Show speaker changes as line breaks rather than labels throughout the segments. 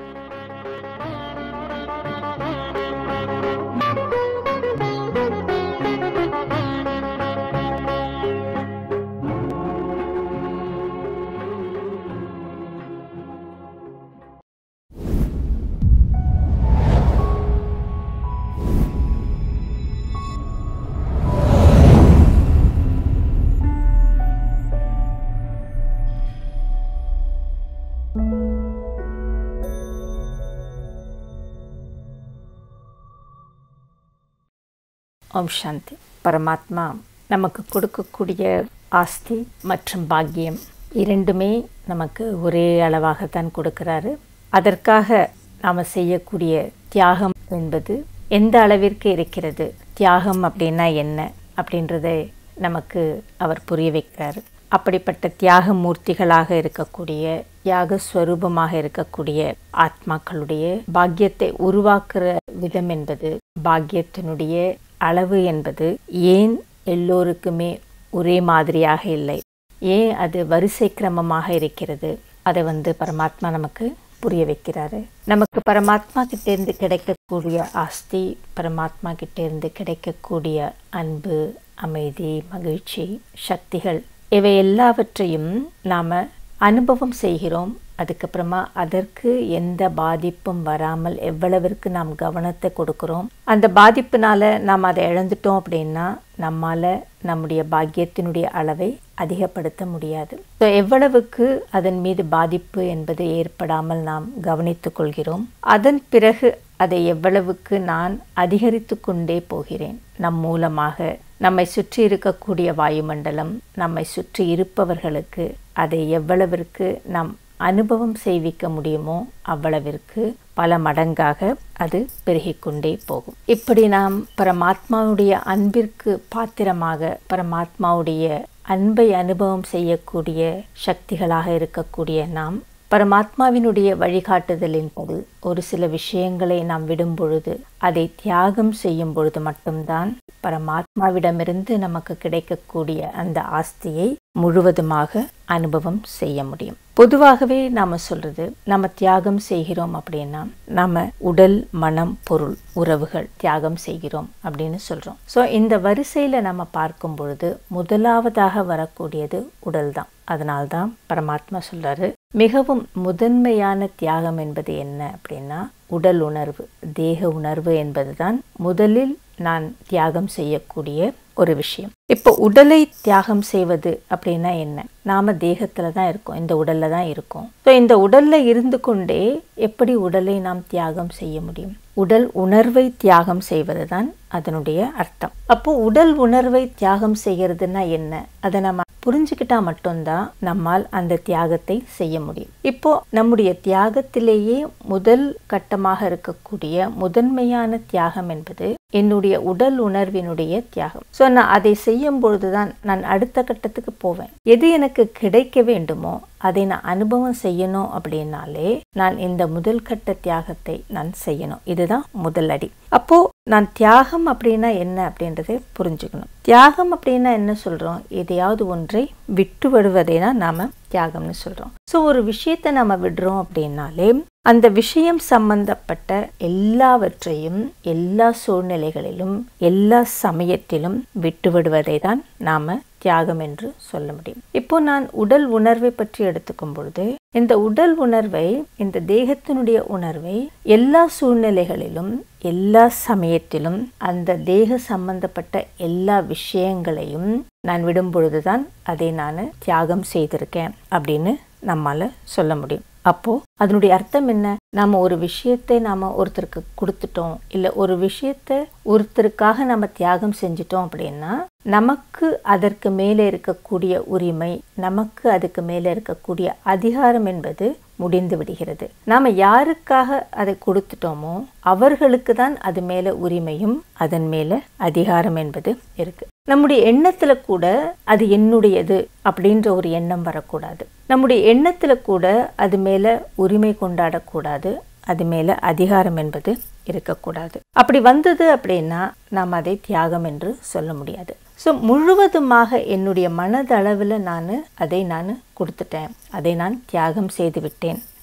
ஓம் சாந்தி பரமாத்மா நமக்கு கொடுக்கக்கூடிய ஆஸ்தி மற்றும் பாக்கியம் இரண்டுமே நமக்கு ஒரே அளவாகத்தான் கொடுக்கிறாரு அதற்காக நாம் செய்யக்கூடிய தியாகம் என்பது எந்த அளவிற்கு இருக்கிறது தியாகம் அப்படின்னா என்ன அப்படின்றதை நமக்கு அவர் புரிய வைக்கிறாரு அப்படிப்பட்ட தியாக மூர்த்திகளாக இருக்கக்கூடிய தியாக ஸ்வரூபமாக இருக்கக்கூடிய ஆத்மாக்களுடைய பாக்கியத்தை உருவாக்குற விதம் என்பது பாக்கியத்தினுடைய அளவு என்பது ஏன் எல்லோருக்குமே ஒரே மாதிரியாக இல்லை ஏன் அது வரிசை கிரமமாக இருக்கிறது அதை வந்து பரமாத்மா நமக்கு புரிய வைக்கிறாரு நமக்கு பரமாத்மா கிட்டேருந்து கிடைக்கக்கூடிய ஆஸ்தி பரமாத்மா கிட்டேருந்து கிடைக்கக்கூடிய அன்பு அமைதி மகிழ்ச்சி சக்திகள் இவை எல்லாவற்றையும் நாம் அனுபவம் செய்கிறோம் அதுக்கப்புறமா அதற்கு எந்த பாதிப்பும் வராமல் எவ்வளவிற்கு நாம் கவனத்தை கொடுக்குறோம் அந்த பாதிப்புனால நாம் அதை இழந்துட்டோம் அப்படின்னா நம்மால் நம்முடைய பாக்கியத்தினுடைய அளவை அதிகப்படுத்த முடியாது ஸோ எவ்வளவுக்கு அதன் மீது பாதிப்பு என்பது ஏற்படாமல் நாம் கவனித்து கொள்கிறோம் அதன் பிறகு அதை எவ்வளவுக்கு நான் அதிகரித்து கொண்டே போகிறேன் நம் மூலமாக நம்மை சுற்றி இருக்கக்கூடிய வாயுமண்டலம் நம்மை சுற்றி இருப்பவர்களுக்கு அதை எவ்வளவிற்கு நாம் அனுபவம் செய்விக்க முடியுமோ அவ்வளவிற்கு பல மடங்காக அது பெருகிக்கொண்டே போகும் இப்படி நாம் பரமாத்மாவுடைய அன்பிற்கு பாத்திரமாக பரமாத்மாவுடைய அன்பை அனுபவம் செய்யக்கூடிய சக்திகளாக இருக்கக்கூடிய நாம் பரமாத்மாவினுடைய வழிகாட்டுதலின்படி ஒரு சில விஷயங்களை நாம் விடும் பொழுது அதை தியாகம் செய்யும் பொழுது மட்டும்தான் பரமாத்மாவிடமிருந்து நமக்கு கிடைக்கக்கூடிய அந்த ஆஸ்தியை முழுவதுமாக அனுபவம் செய்ய முடியும் பொதுவாகவே நாம சொல்றது நம்ம தியாகம் செய்கிறோம் அப்படின்னா நம்ம உடல் மனம் பொருள் உறவுகள் தியாகம் செய்கிறோம் அப்படின்னு சொல்றோம் ஸோ இந்த வரிசையில நம்ம பார்க்கும் பொழுது முதலாவதாக வரக்கூடியது உடல் தான் அதனால்தான் பரமாத்மா சொல்றாரு மிகவும் முதன்மையான தியாகம் என்பது என்ன அப்படின்னா உடல் உணர்வு தேக உணர்வு என்பதுதான் முதலில் நான் தியாகம் செய்யக்கூடிய ஒரு விஷயம் இப்போ உடலை தியாகம் செய்வது அப்படின்னா என்ன நாம தேகத்துல தான் இருக்கோம் இந்த உடல்ல தான் இருக்கோம் ஸோ இந்த உடல்ல இருந்து கொண்டே எப்படி உடலை நாம் தியாகம் செய்ய முடியும் உடல் உணர்வை தியாகம் செய்வது தான் அதனுடைய அர்த்தம் அப்போ உடல் உணர்வை தியாகம் செய்யறதுன்னா என்ன அதை நம்ம புரிஞ்சுக்கிட்டா மட்டும்தான் நம்மால் அந்த தியாகத்தை செய்ய முடியும் இப்போ நம்முடைய தியாகத்திலேயே முதல் கட்டமாக இருக்கக்கூடிய முதன்மையான தியாகம் என்பது என்னுடைய உடல் உணர்வினுடைய தியாகம் ஸோ நான் அதை செய்யும் பொழுதுதான் நான் அடுத்த கட்டத்துக்கு போவேன் எது எனக்கு கிடைக்க வேண்டுமோ அதை நான் அனுபவம் செய்யணும் அப்படின்னாலே நான் இந்த முதல் கட்ட தியாகத்தை நான் செய்யணும் இதுதான் முதல் அடி அப்போ நான் தியாகம் அப்படின்னா என்ன அப்படின்றதை புரிஞ்சுக்கணும் தியாகம் அப்படின்னா என்ன சொல்றோம் எதையாவது ஒன்றை விட்டு விடுவதை தான் நாம தியாகம்னு சொல்றோம் ஸோ ஒரு விஷயத்தை நம்ம விடுறோம் அப்படின்னாலே அந்த விஷயம் சம்பந்தப்பட்ட எல்லாவற்றையும் எல்லா சூழ்நிலைகளிலும் எல்லா சமயத்திலும் விட்டுவிடுவதை தான் நாம தியாகம் என்று சொல்ல முடியும் இப்போ நான் உடல் உணர்வை பற்றி எடுத்துக்கும் பொழுது இந்த உடல் உணர்வை இந்த தேகத்தினுடைய உணர்வை எல்லா சூழ்நிலைகளிலும் எல்லா சமயத்திலும் அந்த தேக சம்பந்தப்பட்ட எல்லா விஷயங்களையும் நான் விடும் பொழுதுதான் அதை நான் தியாகம் செய்திருக்கேன் அப்படின்னு நம்மால சொல்ல முடியும் அப்போ அதனுடைய அர்த்தம் என்ன நாம ஒரு விஷயத்தை நாம ஒருத்தருக்கு கொடுத்துட்டோம் இல்ல ஒரு விஷயத்தை ஒருத்தருக்காக நம்ம தியாகம் செஞ்சிட்டோம் அப்படின்னா நமக்கு அதற்கு மேலே இருக்கக்கூடிய உரிமை நமக்கு அதுக்கு மேலே இருக்கக்கூடிய அதிகாரம் என்பது முடிந்து விடுகிறது நாம யாருக்காக அதை கொடுத்துட்டோமோ அவர்களுக்கு தான் அது மேல உரிமையும் அதன் மேல அதிகாரம் என்பது இருக்கு நம்முடைய எண்ணத்துல கூட அது என்னுடையது அப்படின்ற ஒரு எண்ணம் வரக்கூடாது நம்முடைய எண்ணத்துல கூட அது மேல உரிமை கொண்டாடக்கூடாது அது மேல அதிகாரம் என்பது இருக்கக்கூடாது அப்படி வந்தது அப்படின்னா நாம் அதை தியாகம் என்று சொல்ல முடியாது ஸோ முழுவதுமாக என்னுடைய மனதளவில் நான் அதை நான் கொடுத்துட்டேன் அதை நான் தியாகம் செய்து விட்டேன்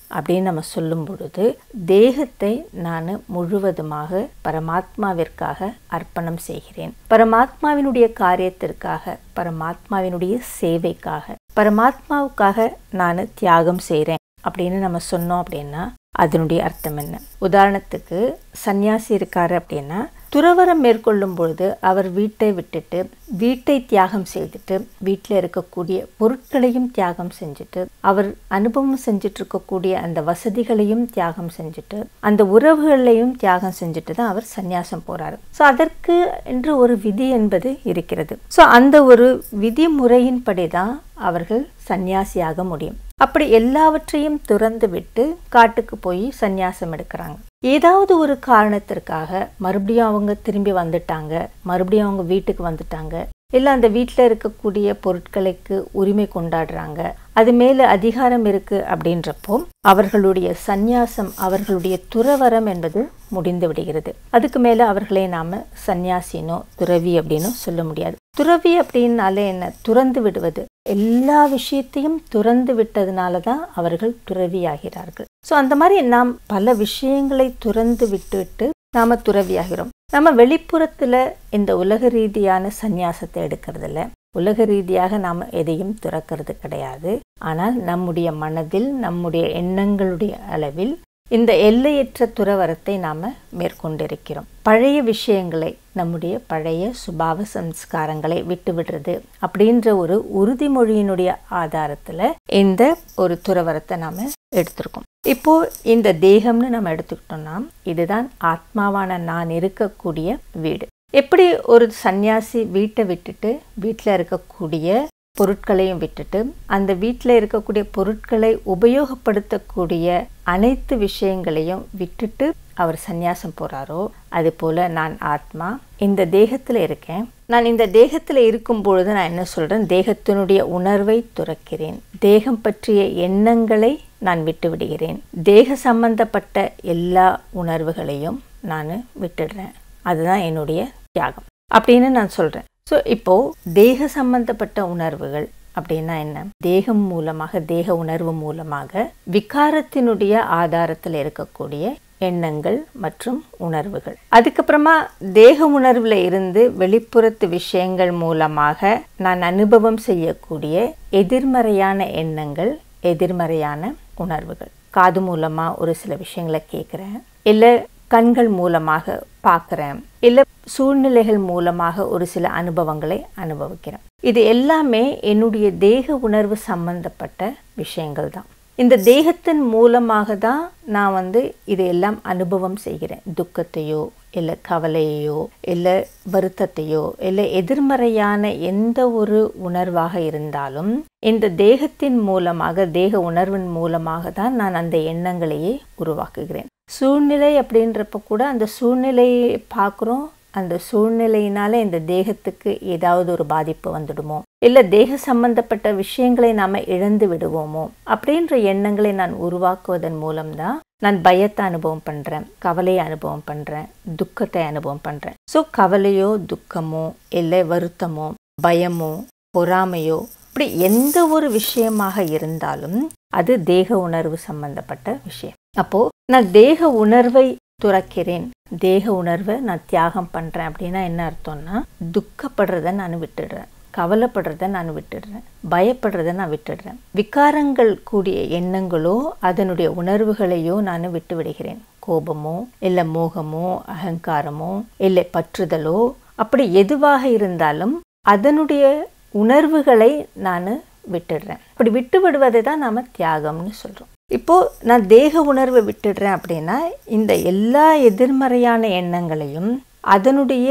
அப்படின்னு நம்ம சொல்லும் பொழுது தேகத்தை நான் முழுவதுமாக பரமாத்மாவிற்காக அர்ப்பணம் செய்கிறேன் பரமாத்மாவினுடைய காரியத்திற்காக பரமாத்மாவினுடைய சேவைக்காக பரமாத்மாவுக்காக நான் தியாகம் செய்கிறேன் அப்படின்னு நம்ம சொன்னோம் அப்படின்னா அதனுடைய அர்த்தம் என்ன உதாரணத்துக்கு சன்னியாசி இருக்காரு அப்படின்னா துறவரம் மேற்கொள்ளும் பொழுது அவர் வீட்டை விட்டுட்டு வீட்டை தியாகம் செய்துட்டு வீட்டில் இருக்கக்கூடிய பொருட்களையும் தியாகம் செஞ்சுட்டு அவர் அனுபவம் செஞ்சுட்டு இருக்கக்கூடிய அந்த வசதிகளையும் தியாகம் செஞ்சுட்டு அந்த உறவுகளையும் தியாகம் செஞ்சுட்டு தான் அவர் சந்நியாசம் போறாரு ஸோ அதற்கு என்று ஒரு விதி என்பது இருக்கிறது ஸோ அந்த ஒரு விதிமுறையின்படி தான் அவர்கள் சந்நியாசியாக முடியும் அப்படி எல்லாவற்றையும் துறந்து விட்டு காட்டுக்கு போய் சந்நியாசம் எடுக்கிறாங்க ஏதாவது ஒரு காரணத்திற்காக மறுபடியும் அவங்க திரும்பி வந்துட்டாங்க மறுபடியும் அவங்க வீட்டுக்கு வந்துட்டாங்க இல்லை அந்த வீட்டில் இருக்கக்கூடிய பொருட்களுக்கு உரிமை கொண்டாடுறாங்க அது மேலே அதிகாரம் இருக்கு அப்படின்றப்போ அவர்களுடைய சந்நியாசம் அவர்களுடைய துறவரம் என்பது முடிந்து விடுகிறது அதுக்கு மேலே அவர்களை நாம சந்நியாசினோ துறவி அப்படின்னு சொல்ல முடியாது துறவி அப்படின்னாலே என்ன துறந்து விடுவது எல்லா விஷயத்தையும் துறந்து விட்டதுனால தான் அவர்கள் துறவியாகிறார்கள் ஸோ அந்த மாதிரி நாம் பல விஷயங்களை துறந்து விட்டுவிட்டு நாம துறவியாகிறோம் நம்ம வெளிப்புறத்துல இந்த உலக ரீதியான சந்நியாசத்தை எடுக்கிறதில்ல உலக ரீதியாக நாம் எதையும் துறக்கிறது கிடையாது ஆனால் நம்முடைய மனதில் நம்முடைய எண்ணங்களுடைய அளவில் இந்த எல்லையற்ற துறவரத்தை நாம் மேற்கொண்டிருக்கிறோம் பழைய விஷயங்களை நம்முடைய பழைய சுபாவ சம்ஸ்காரங்களை விட்டு விடுறது அப்படின்ற ஒரு உறுதிமொழியினுடைய ஆதாரத்தில் இந்த ஒரு துறவரத்தை நாம் எடுத்திருக்கோம் இப்போ இந்த தேகம்னு நம்ம எடுத்துக்கிட்டோம்னா இதுதான் ஆத்மாவான நான் இருக்கக்கூடிய வீடு எப்படி ஒரு சந்நியாசி வீட்டை விட்டுட்டு வீட்டில் இருக்கக்கூடிய பொருட்களையும் விட்டுட்டு அந்த வீட்டில் இருக்கக்கூடிய பொருட்களை உபயோகப்படுத்தக்கூடிய அனைத்து விஷயங்களையும் விட்டுட்டு அவர் சந்நியாசம் போறாரோ அது போல நான் ஆத்மா இந்த தேகத்தில் இருக்கேன் நான் இந்த தேகத்தில் இருக்கும் பொழுது நான் என்ன சொல்றேன் தேகத்தினுடைய உணர்வை துறக்கிறேன் தேகம் பற்றிய எண்ணங்களை நான் விட்டு விடுகிறேன் தேக சம்பந்தப்பட்ட எல்லா உணர்வுகளையும் நான் விட்டுடுறேன் அதுதான் என்னுடைய தியாகம் அப்படின்னு நான் சொல்றேன் ஸோ இப்போ தேக சம்பந்தப்பட்ட உணர்வுகள் அப்படின்னா என்ன தேகம் மூலமாக தேக உணர்வு மூலமாக விகாரத்தினுடைய ஆதாரத்தில் இருக்கக்கூடிய எண்ணங்கள் மற்றும் உணர்வுகள் அதுக்கப்புறமா தேக உணர்வுல இருந்து வெளிப்புறத்து விஷயங்கள் மூலமாக நான் அனுபவம் செய்யக்கூடிய எதிர்மறையான எண்ணங்கள் எதிர்மறையான உணர்வுகள் காது மூலமா ஒரு சில விஷயங்களை கேட்குறேன் இல்லை கண்கள் மூலமாக பார்க்குறேன் இல்லை சூழ்நிலைகள் மூலமாக ஒரு சில அனுபவங்களை அனுபவிக்கிறேன் இது எல்லாமே என்னுடைய தேக உணர்வு சம்பந்தப்பட்ட விஷயங்கள் தான் இந்த தேகத்தின் மூலமாக தான் நான் வந்து இதையெல்லாம் அனுபவம் செய்கிறேன் துக்கத்தையோ இல்லை கவலையோ இல்லை வருத்தத்தையோ இல்லை எதிர்மறையான எந்த ஒரு உணர்வாக இருந்தாலும் இந்த தேகத்தின் மூலமாக தேக உணர்வின் மூலமாக தான் நான் அந்த எண்ணங்களையே உருவாக்குகிறேன் சூழ்நிலை அப்படின்றப்ப கூட அந்த சூழ்நிலையை பார்க்குறோம் அந்த சூழ்நிலையினால இந்த தேகத்துக்கு ஏதாவது ஒரு பாதிப்பு வந்துடுமோ இல்லை தேக சம்பந்தப்பட்ட விஷயங்களை நாம இழந்து விடுவோமோ அப்படின்ற எண்ணங்களை நான் உருவாக்குவதன் மூலம்தான் நான் பயத்தை அனுபவம் பண்றேன் கவலையை அனுபவம் பண்றேன் துக்கத்தை அனுபவம் பண்றேன் ஸோ கவலையோ துக்கமோ இல்லை வருத்தமோ பயமோ பொறாமையோ இப்படி எந்த ஒரு விஷயமாக இருந்தாலும் அது தேக உணர்வு சம்பந்தப்பட்ட விஷயம் அப்போ நான் தேக உணர்வை துறக்கிறேன் தேக உணர்வை நான் தியாகம் பண்றேன் அப்படின்னா என்ன அர்த்தம்னா துக்கப்படுறத நான் விட்டுடுறேன் கவலைப்படுறத நான் விட்டுடுறேன் பயப்படுறத நான் விட்டுடுறேன் விகாரங்கள் கூடிய எண்ணங்களோ அதனுடைய உணர்வுகளையோ நான் விட்டு விடுகிறேன் கோபமோ இல்லை மோகமோ அகங்காரமோ இல்லை பற்றுதலோ அப்படி எதுவாக இருந்தாலும் அதனுடைய உணர்வுகளை நான் விட்டுடுறேன் அப்படி விட்டு விடுவதை தான் நாம் தியாகம்னு சொல்கிறோம் இப்போ நான் தேக உணர்வை விட்டுடுறேன் அப்படின்னா இந்த எல்லா எதிர்மறையான எண்ணங்களையும் அதனுடைய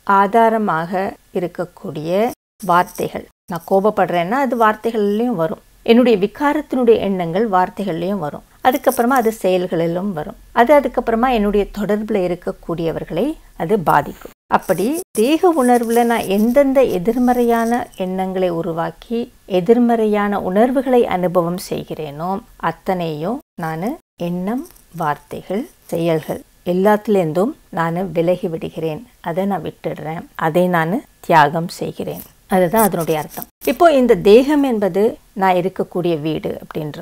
ஆதாரமாக இருக்கக்கூடிய வார்த்தைகள் நான் கோபப்படுறேன்னா அது வார்த்தைகள்லையும் வரும் என்னுடைய விகாரத்தினுடைய எண்ணங்கள் வார்த்தைகள்லையும் வரும் அதுக்கப்புறமா அது செயல்களிலும் வரும் அது அதுக்கப்புறமா என்னுடைய தொடர்பில் இருக்கக்கூடியவர்களை அது பாதிக்கும் அப்படி தேக உணர்வுல நான் எந்தெந்த எதிர்மறையான எண்ணங்களை உருவாக்கி எதிர்மறையான உணர்வுகளை அனுபவம் செய்கிறேனோ அத்தனையும் நான் எண்ணம் வார்த்தைகள் செயல்கள் எல்லாத்துலேருந்தும் நான் விலகி விடுகிறேன் அதை நான் விட்டுடுறேன் அதை நான் தியாகம் செய்கிறேன் அதுதான் அதனுடைய அர்த்தம் இப்போ இந்த தேகம் என்பது நான் இருக்கக்கூடிய வீடு அப்படின்றப்போ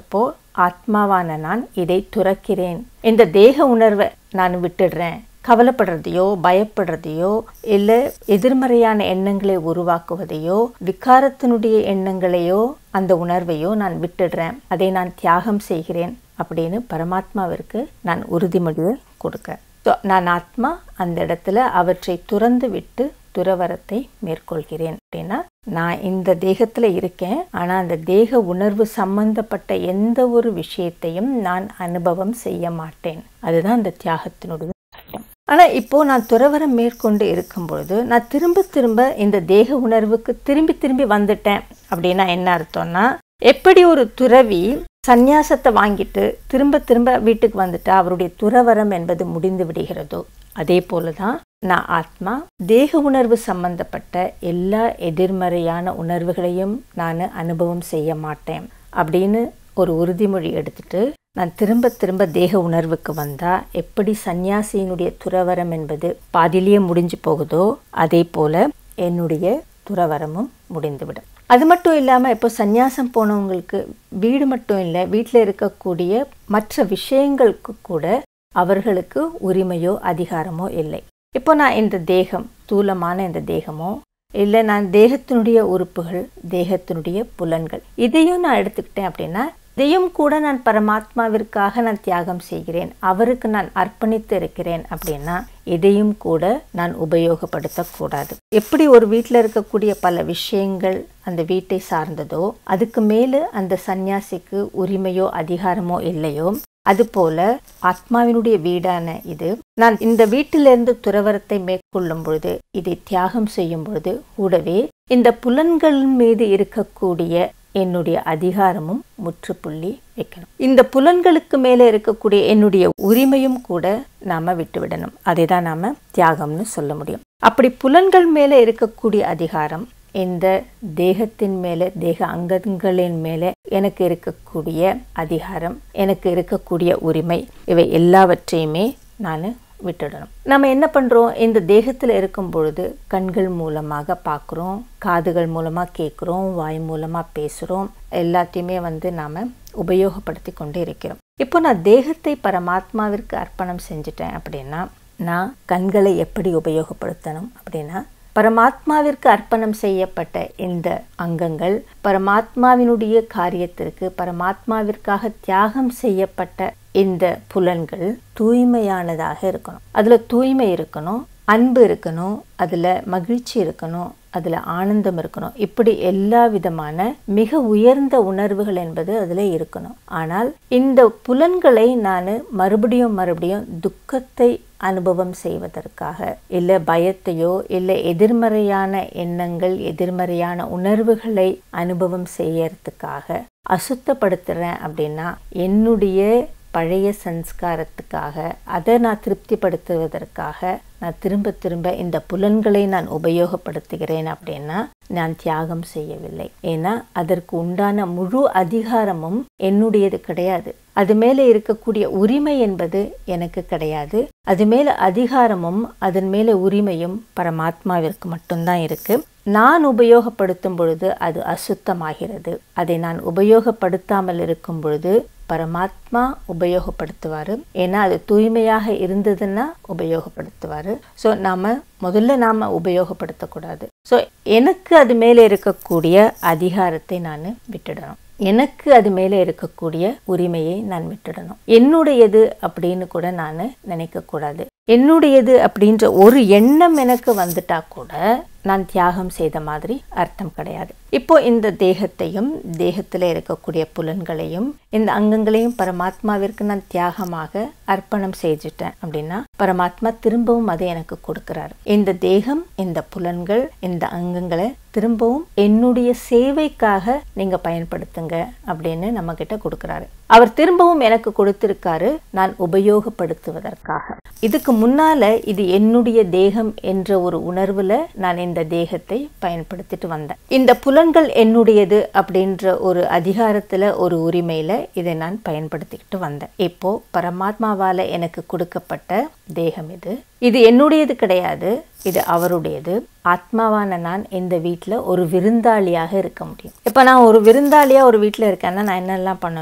ஆத்மாவான நான் இதை துறக்கிறேன் இந்த தேக உணர்வை நான் விட்டுடுறேன் கவலைப்படுறதையோ பயப்படுறதையோ இல்லை எதிர்மறையான எண்ணங்களை உருவாக்குவதையோ விகாரத்தினுடைய எண்ணங்களையோ அந்த உணர்வையோ நான் விட்டுடுறேன் அதை நான் தியாகம் செய்கிறேன் அப்படின்னு பரமாத்மாவிற்கு நான் உறுதிமொழியை கொடுக்க ஸோ நான் ஆத்மா அந்த இடத்துல அவற்றை துறந்து விட்டு துறவரத்தை மேற்கொள்கிறேன் அப்படின்னா நான் இந்த தேகத்தில் இருக்கேன் ஆனால் அந்த தேக உணர்வு சம்பந்தப்பட்ட எந்த ஒரு விஷயத்தையும் நான் அனுபவம் செய்ய மாட்டேன் அதுதான் அந்த தியாகத்தினுடைய அர்த்தம் ஆனால் இப்போ நான் துறவரம் மேற்கொண்டு இருக்கும் பொழுது நான் திரும்ப திரும்ப இந்த தேக உணர்வுக்கு திரும்பி திரும்பி வந்துட்டேன் அப்படின்னா என்ன அர்த்தம்னா எப்படி ஒரு துறவி சந்நியாசத்தை வாங்கிட்டு திரும்ப திரும்ப வீட்டுக்கு வந்துட்டா அவருடைய துறவரம் என்பது முடிந்து விடுகிறதோ அதே போல தான் நான் ஆத்மா தேக உணர்வு சம்பந்தப்பட்ட எல்லா எதிர்மறையான உணர்வுகளையும் நான் அனுபவம் செய்ய மாட்டேன் அப்படின்னு ஒரு உறுதிமொழி எடுத்துட்டு நான் திரும்ப திரும்ப தேக உணர்வுக்கு வந்தா எப்படி சந்நியாசியினுடைய துறவரம் என்பது பாதிலேயே முடிஞ்சு போகுதோ அதே போல என்னுடைய துறவரமும் முடிந்துவிடும் அது மட்டும் இல்லாமல் இப்போ சந்நியாசம் போனவங்களுக்கு வீடு மட்டும் இல்லை வீட்டில் இருக்கக்கூடிய மற்ற விஷயங்களுக்கு கூட அவர்களுக்கு உரிமையோ அதிகாரமோ இல்லை இப்போ நான் இந்த தேகம் தூலமான இந்த தேகமோ இல்லை நான் தேகத்தினுடைய உறுப்புகள் தேகத்தினுடைய புலன்கள் இதையும் நான் எடுத்துக்கிட்டேன் அப்படின்னா இதையும் கூட நான் பரமாத்மாவிற்காக நான் தியாகம் செய்கிறேன் அவருக்கு நான் அர்ப்பணித்து இருக்கிறேன் அப்படின்னா இதையும் கூட நான் உபயோகப்படுத்தக்கூடாது எப்படி ஒரு வீட்டில் இருக்கக்கூடிய பல விஷயங்கள் அந்த வீட்டை சார்ந்ததோ அதுக்கு மேலே அந்த சந்நியாசிக்கு உரிமையோ அதிகாரமோ இல்லையோ அதுபோல ஆத்மாவினுடைய வீடான இது நான் இந்த வீட்டிலிருந்து துறவரத்தை மேற்கொள்ளும் பொழுது இதை தியாகம் செய்யும் பொழுது கூடவே இந்த புலன்கள் மீது இருக்கக்கூடிய என்னுடைய அதிகாரமும் முற்றுப்புள்ளி வைக்கணும் இந்த புலன்களுக்கு மேலே இருக்கக்கூடிய என்னுடைய உரிமையும் கூட நாம விட்டுவிடணும் அதை தான் நாம தியாகம்னு சொல்ல முடியும் அப்படி புலன்கள் மேலே இருக்கக்கூடிய அதிகாரம் இந்த தேகத்தின் மேலே தேக அங்கங்களின் மேலே எனக்கு இருக்கக்கூடிய அதிகாரம் எனக்கு இருக்கக்கூடிய உரிமை இவை எல்லாவற்றையுமே நான் விட்டுடணும் நம்ம என்ன பண்ணுறோம் இந்த தேகத்தில் இருக்கும் பொழுது கண்கள் மூலமாக பார்க்குறோம் காதுகள் மூலமாக கேட்குறோம் வாய் மூலமாக பேசுகிறோம் எல்லாத்தையுமே வந்து நாம் உபயோகப்படுத்தி கொண்டு இருக்கிறோம் இப்போ நான் தேகத்தை பரமாத்மாவிற்கு அர்ப்பணம் செஞ்சுட்டேன் அப்படின்னா நான் கண்களை எப்படி உபயோகப்படுத்தணும் அப்படின்னா பரமாத்மாவிற்கு அர்ப்பணம் செய்யப்பட்ட இந்த அங்கங்கள் பரமாத்மாவினுடைய காரியத்திற்கு பரமாத்மாவிற்காக தியாகம் செய்யப்பட்ட இந்த புலன்கள் தூய்மையானதாக இருக்கணும் அதுல தூய்மை இருக்கணும் அன்பு இருக்கணும் அதுல மகிழ்ச்சி இருக்கணும் அதுல ஆனந்தம் இருக்கணும் இப்படி எல்லா விதமான மிக உயர்ந்த உணர்வுகள் என்பது அதுல இருக்கணும் ஆனால் இந்த புலன்களை நான் மறுபடியும் மறுபடியும் துக்கத்தை அனுபவம் செய்வதற்காக இல்லை பயத்தையோ இல்லை எதிர்மறையான எண்ணங்கள் எதிர்மறையான உணர்வுகளை அனுபவம் செய்யறதுக்காக அசுத்தப்படுத்துறேன் அப்படின்னா என்னுடைய பழைய சன்ஸ்காரத்துக்காக அதை நான் திருப்திப்படுத்துவதற்காக நான் திரும்ப திரும்ப இந்த புலன்களை நான் உபயோகப்படுத்துகிறேன் அப்படின்னா நான் தியாகம் செய்யவில்லை ஏன்னா அதற்கு உண்டான முழு அதிகாரமும் என்னுடையது கிடையாது அது மேலே இருக்கக்கூடிய உரிமை என்பது எனக்கு கிடையாது அது மேல அதிகாரமும் அதன் மேல உரிமையும் பரமாத்மாவிற்கு மட்டும்தான் இருக்கு நான் உபயோகப்படுத்தும் பொழுது அது அசுத்தமாகிறது அதை நான் உபயோகப்படுத்தாமல் இருக்கும் பொழுது பரமாத்மா உபயோகப்படுத்துவார் ஏன்னா அது தூய்மையாக இருந்ததுன்னா உபயோகப்படுத்துவார் ஸோ நாம் முதல்ல நாம் உபயோகப்படுத்தக்கூடாது ஸோ எனக்கு அது மேலே இருக்கக்கூடிய அதிகாரத்தை நான் விட்டுடணும் எனக்கு அது மேலே இருக்கக்கூடிய உரிமையை நான் விட்டுடணும் என்னுடையது அப்படின்னு கூட நான் நினைக்கக்கூடாது என்னுடையது அப்படின்ற ஒரு எண்ணம் எனக்கு வந்துட்டா கூட நான் தியாகம் செய்த மாதிரி அர்த்தம் கிடையாது இப்போ இந்த தேகத்தையும் தேகத்தில் இருக்கக்கூடிய புலன்களையும் இந்த அங்கங்களையும் பரமாத்மாவிற்கு நான் தியாகமாக அர்ப்பணம் செஞ்சுட்டேன் அப்படின்னா பரமாத்மா திரும்பவும் அதை எனக்கு கொடுக்கிறாரு இந்த தேகம் இந்த புலன்கள் இந்த அங்கங்களை திரும்பவும் என்னுடைய சேவைக்காக நீங்க பயன்படுத்துங்க அப்படின்னு நம்ம கிட்ட கொடுக்கிறாரு அவர் திரும்பவும் எனக்கு கொடுத்திருக்காரு நான் உபயோகப்படுத்துவதற்காக இதுக்கு முன்னால இது என்னுடைய தேகம் என்ற ஒரு உணர்வுல நான் இந்த தேகத்தை பயன்படுத்திட்டு வந்தேன் இந்த புலன்கள் என்னுடையது அப்படின்ற ஒரு அதிகாரத்துல ஒரு உரிமையில இதை நான் பயன்படுத்திக்கிட்டு வந்தேன் இப்போ பரமாத்மாவால எனக்கு கொடுக்கப்பட்ட தேகம் இது இது என்னுடையது கிடையாது இது அவருடையது ஆத்மாவான நான் இந்த வீட்டில் ஒரு விருந்தாளியாக இருக்க முடியும் இப்போ நான் ஒரு விருந்தாளியாக ஒரு வீட்டில் இருக்கேன்னா நான் என்னெல்லாம் பண்ணணும்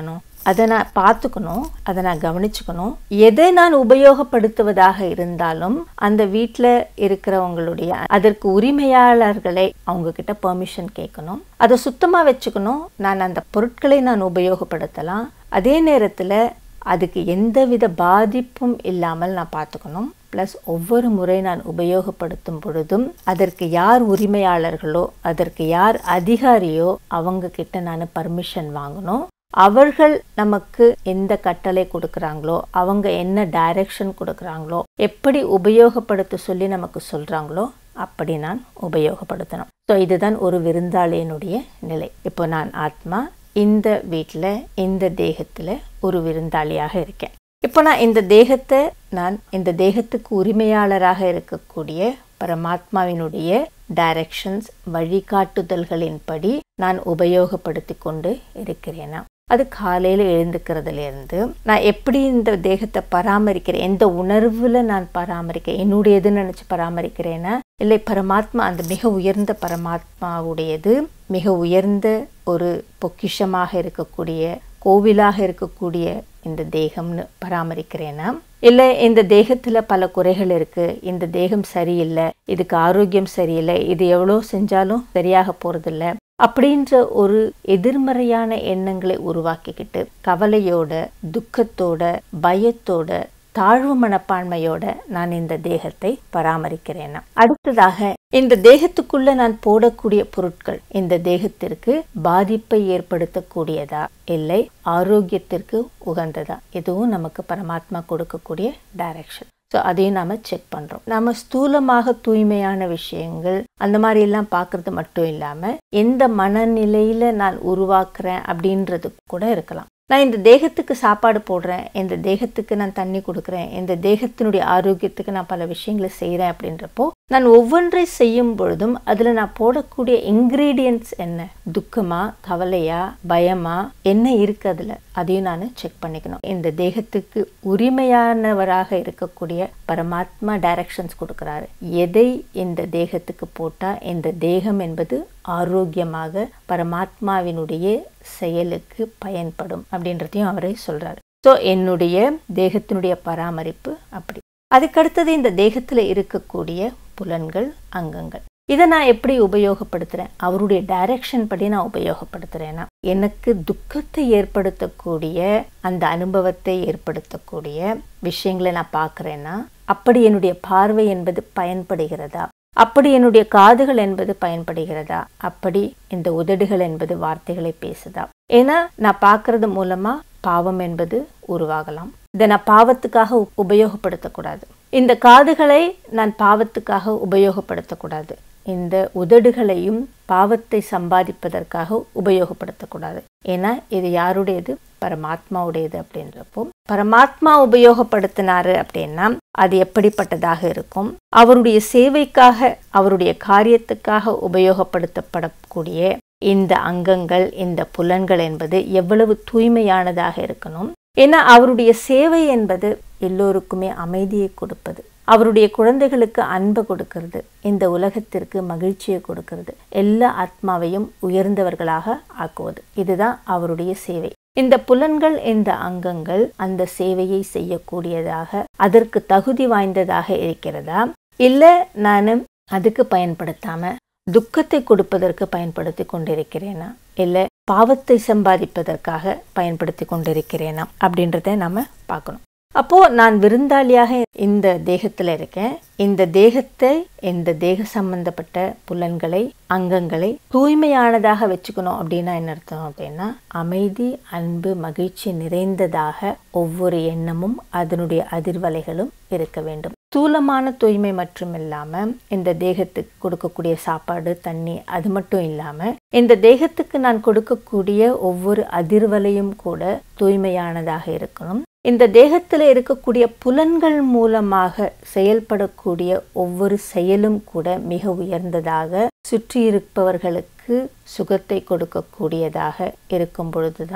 அதை நான் பார்த்துக்கணும் அதை நான் கவனிச்சுக்கணும் எதை நான் உபயோகப்படுத்துவதாக இருந்தாலும் அந்த வீட்டில் இருக்கிறவங்களுடைய அதற்கு உரிமையாளர்களை அவங்க கிட்ட பெர்மிஷன் கேட்கணும் அதை சுத்தமாக வச்சுக்கணும் நான் அந்த பொருட்களை நான் உபயோகப்படுத்தலாம் அதே நேரத்தில் அதுக்கு எந்தவித பாதிப்பும் இல்லாமல் நான் பார்த்துக்கணும் ப்ளஸ் ஒவ்வொரு முறை நான் உபயோகப்படுத்தும் பொழுதும் அதற்கு யார் உரிமையாளர்களோ அதற்கு யார் அதிகாரியோ அவங்க கிட்ட நான் பர்மிஷன் வாங்கணும் அவர்கள் நமக்கு எந்த கட்டளை கொடுக்குறாங்களோ அவங்க என்ன டைரக்ஷன் கொடுக்குறாங்களோ எப்படி உபயோகப்படுத்த சொல்லி நமக்கு சொல்கிறாங்களோ அப்படி நான் உபயோகப்படுத்தணும் ஸோ இதுதான் ஒரு விருந்தாளியினுடைய நிலை இப்போ நான் ஆத்மா இந்த வீட்டில் இந்த தேகத்தில் ஒரு விருந்தாளியாக இருக்கேன் இப்போ நான் இந்த தேகத்தை நான் இந்த தேகத்துக்கு உரிமையாளராக இருக்கக்கூடிய பரமாத்மாவினுடைய டைரக்ஷன்ஸ் வழிகாட்டுதல்களின்படி நான் உபயோகப்படுத்தி கொண்டு இருக்கிறேனா அது காலையில் எழுந்துக்கிறதுலேருந்து நான் எப்படி இந்த தேகத்தை பராமரிக்கிறேன் எந்த உணர்வில் நான் பராமரிக்கிறேன் என்னுடையதுன்னு நினச்சி பராமரிக்கிறேன்னா இல்லை பரமாத்மா அந்த மிக உயர்ந்த பரமாத்மாவுடையது மிக உயர்ந்த ஒரு பொக்கிஷமாக இருக்கக்கூடிய கோவிலாக இருக்கக்கூடிய இந்த தேகம்னு பராமரிக்கிறேன்னா இல்லை இந்த தேகத்தில் பல குறைகள் இருக்குது இந்த தேகம் சரியில்லை இதுக்கு ஆரோக்கியம் சரியில்லை இது எவ்வளோ செஞ்சாலும் சரியாக போகிறதில்ல அப்படின்ற ஒரு எதிர்மறையான எண்ணங்களை உருவாக்கிக்கிட்டு கவலையோட துக்கத்தோட பயத்தோட தாழ்வு மனப்பான்மையோட நான் இந்த தேகத்தை பராமரிக்கிறேன் அடுத்ததாக இந்த தேகத்துக்குள்ள நான் போடக்கூடிய பொருட்கள் இந்த தேகத்திற்கு பாதிப்பை ஏற்படுத்தக்கூடியதா இல்லை ஆரோக்கியத்திற்கு உகந்ததா இதுவும் நமக்கு பரமாத்மா கொடுக்கக்கூடிய டைரக்ஷன் ஸோ அதையும் நாம் செக் பண்ணுறோம் நம்ம ஸ்தூலமாக தூய்மையான விஷயங்கள் அந்த மாதிரி எல்லாம் பார்க்கறது மட்டும் இல்லாமல் எந்த மனநிலையில் நான் உருவாக்குறேன் அப்படின்றது கூட இருக்கலாம் நான் இந்த தேகத்துக்கு சாப்பாடு போடுறேன் இந்த தேகத்துக்கு நான் தண்ணி கொடுக்குறேன் இந்த தேகத்தினுடைய ஆரோக்கியத்துக்கு நான் பல விஷயங்களை செய்கிறேன் அப்படின்றப்போ நான் ஒவ்வொன்றை செய்யும் பொழுதும் அதில் நான் போடக்கூடிய இன்க்ரீடியன்ட்ஸ் என்ன துக்கமா கவலையா பயமா என்ன இருக்கு அதில் அதையும் நான் செக் பண்ணிக்கணும் இந்த தேகத்துக்கு உரிமையானவராக இருக்கக்கூடிய பரமாத்மா டைரக்ஷன்ஸ் கொடுக்குறாரு எதை இந்த தேகத்துக்கு போட்டால் இந்த தேகம் என்பது ஆரோக்கியமாக பரமாத்மாவினுடைய செயலுக்கு பயன்படும் அப்படின்றதையும் அவரே சொல்றாரு ஸோ என்னுடைய தேகத்தினுடைய பராமரிப்பு அப்படி அதுக்கடுத்தது இந்த தேகத்தில் இருக்கக்கூடிய புலன்கள் அங்கங்கள் இதை நான் எப்படி உபயோகப்படுத்துகிறேன் அவருடைய டைரக்ஷன் படி நான் உபயோகப்படுத்துகிறேன்னா எனக்கு துக்கத்தை ஏற்படுத்தக்கூடிய அந்த அனுபவத்தை ஏற்படுத்தக்கூடிய விஷயங்களை நான் பார்க்குறேன்னா அப்படி என்னுடைய பார்வை என்பது பயன்படுகிறதா அப்படி என்னுடைய காதுகள் என்பது பயன்படுகிறதா அப்படி இந்த உதடுகள் என்பது வார்த்தைகளை பேசுதா ஏன்னா நான் பார்க்கறது மூலமா பாவம் என்பது உருவாகலாம் இதை நான் பாவத்துக்காக உபயோகப்படுத்தக்கூடாது இந்த காதுகளை நான் பாவத்துக்காக உபயோகப்படுத்தக்கூடாது இந்த உதடுகளையும் பாவத்தை சம்பாதிப்பதற்காக உபயோகப்படுத்தக்கூடாது ஏன்னா இது யாருடையது பரமாத்மாவுடையது அப்படின்றப்போ பரமாத்மா உபயோகப்படுத்தினாரு அப்படின்னா அது எப்படிப்பட்டதாக இருக்கும் அவருடைய சேவைக்காக அவருடைய காரியத்துக்காக உபயோகப்படுத்தப்படக்கூடிய இந்த அங்கங்கள் இந்த புலன்கள் என்பது எவ்வளவு தூய்மையானதாக இருக்கணும் ஏன்னா அவருடைய சேவை என்பது எல்லோருக்குமே அமைதியை கொடுப்பது அவருடைய குழந்தைகளுக்கு அன்பை கொடுக்கறது இந்த உலகத்திற்கு மகிழ்ச்சியை கொடுக்கறது எல்லா ஆத்மாவையும் உயர்ந்தவர்களாக ஆக்குவது இதுதான் அவருடைய சேவை இந்த புலன்கள் இந்த அங்கங்கள் அந்த சேவையை செய்யக்கூடியதாக அதற்கு தகுதி வாய்ந்ததாக இருக்கிறதா இல்லை நான் அதுக்கு பயன்படுத்தாம துக்கத்தை கொடுப்பதற்கு பயன்படுத்தி கொண்டிருக்கிறேனா இல்லை பாவத்தை சம்பாதிப்பதற்காக பயன்படுத்தி கொண்டிருக்கிறேனா அப்படின்றத நாம பார்க்கணும் அப்போ நான் விருந்தாளியாக இந்த தேகத்துல இருக்கேன் இந்த தேகத்தை இந்த தேக சம்பந்தப்பட்ட புலன்களை அங்கங்களை தூய்மையானதாக வச்சுக்கணும் அப்படின்னா என்ன அர்த்தம் அப்படின்னா அமைதி அன்பு மகிழ்ச்சி நிறைந்ததாக ஒவ்வொரு எண்ணமும் அதனுடைய அதிர்வலைகளும் இருக்க வேண்டும் ஸ்தூலமான தூய்மை மட்டும் இல்லாம இந்த தேகத்துக்கு கொடுக்கக்கூடிய சாப்பாடு தண்ணி அது மட்டும் இல்லாம இந்த தேகத்துக்கு நான் கொடுக்கக்கூடிய ஒவ்வொரு அதிர்வலையும் கூட தூய்மையானதாக இருக்கணும் இந்த தேகத்தில் இருக்கக்கூடிய புலன்கள் மூலமாக செயல்படக்கூடிய ஒவ்வொரு செயலும் கூட மிக உயர்ந்ததாக சுற்றி இருப்பவர்களுக்கு சுகத்தை கொடுக்கக்கூடியதாக இருக்கும் பொழுதுதான்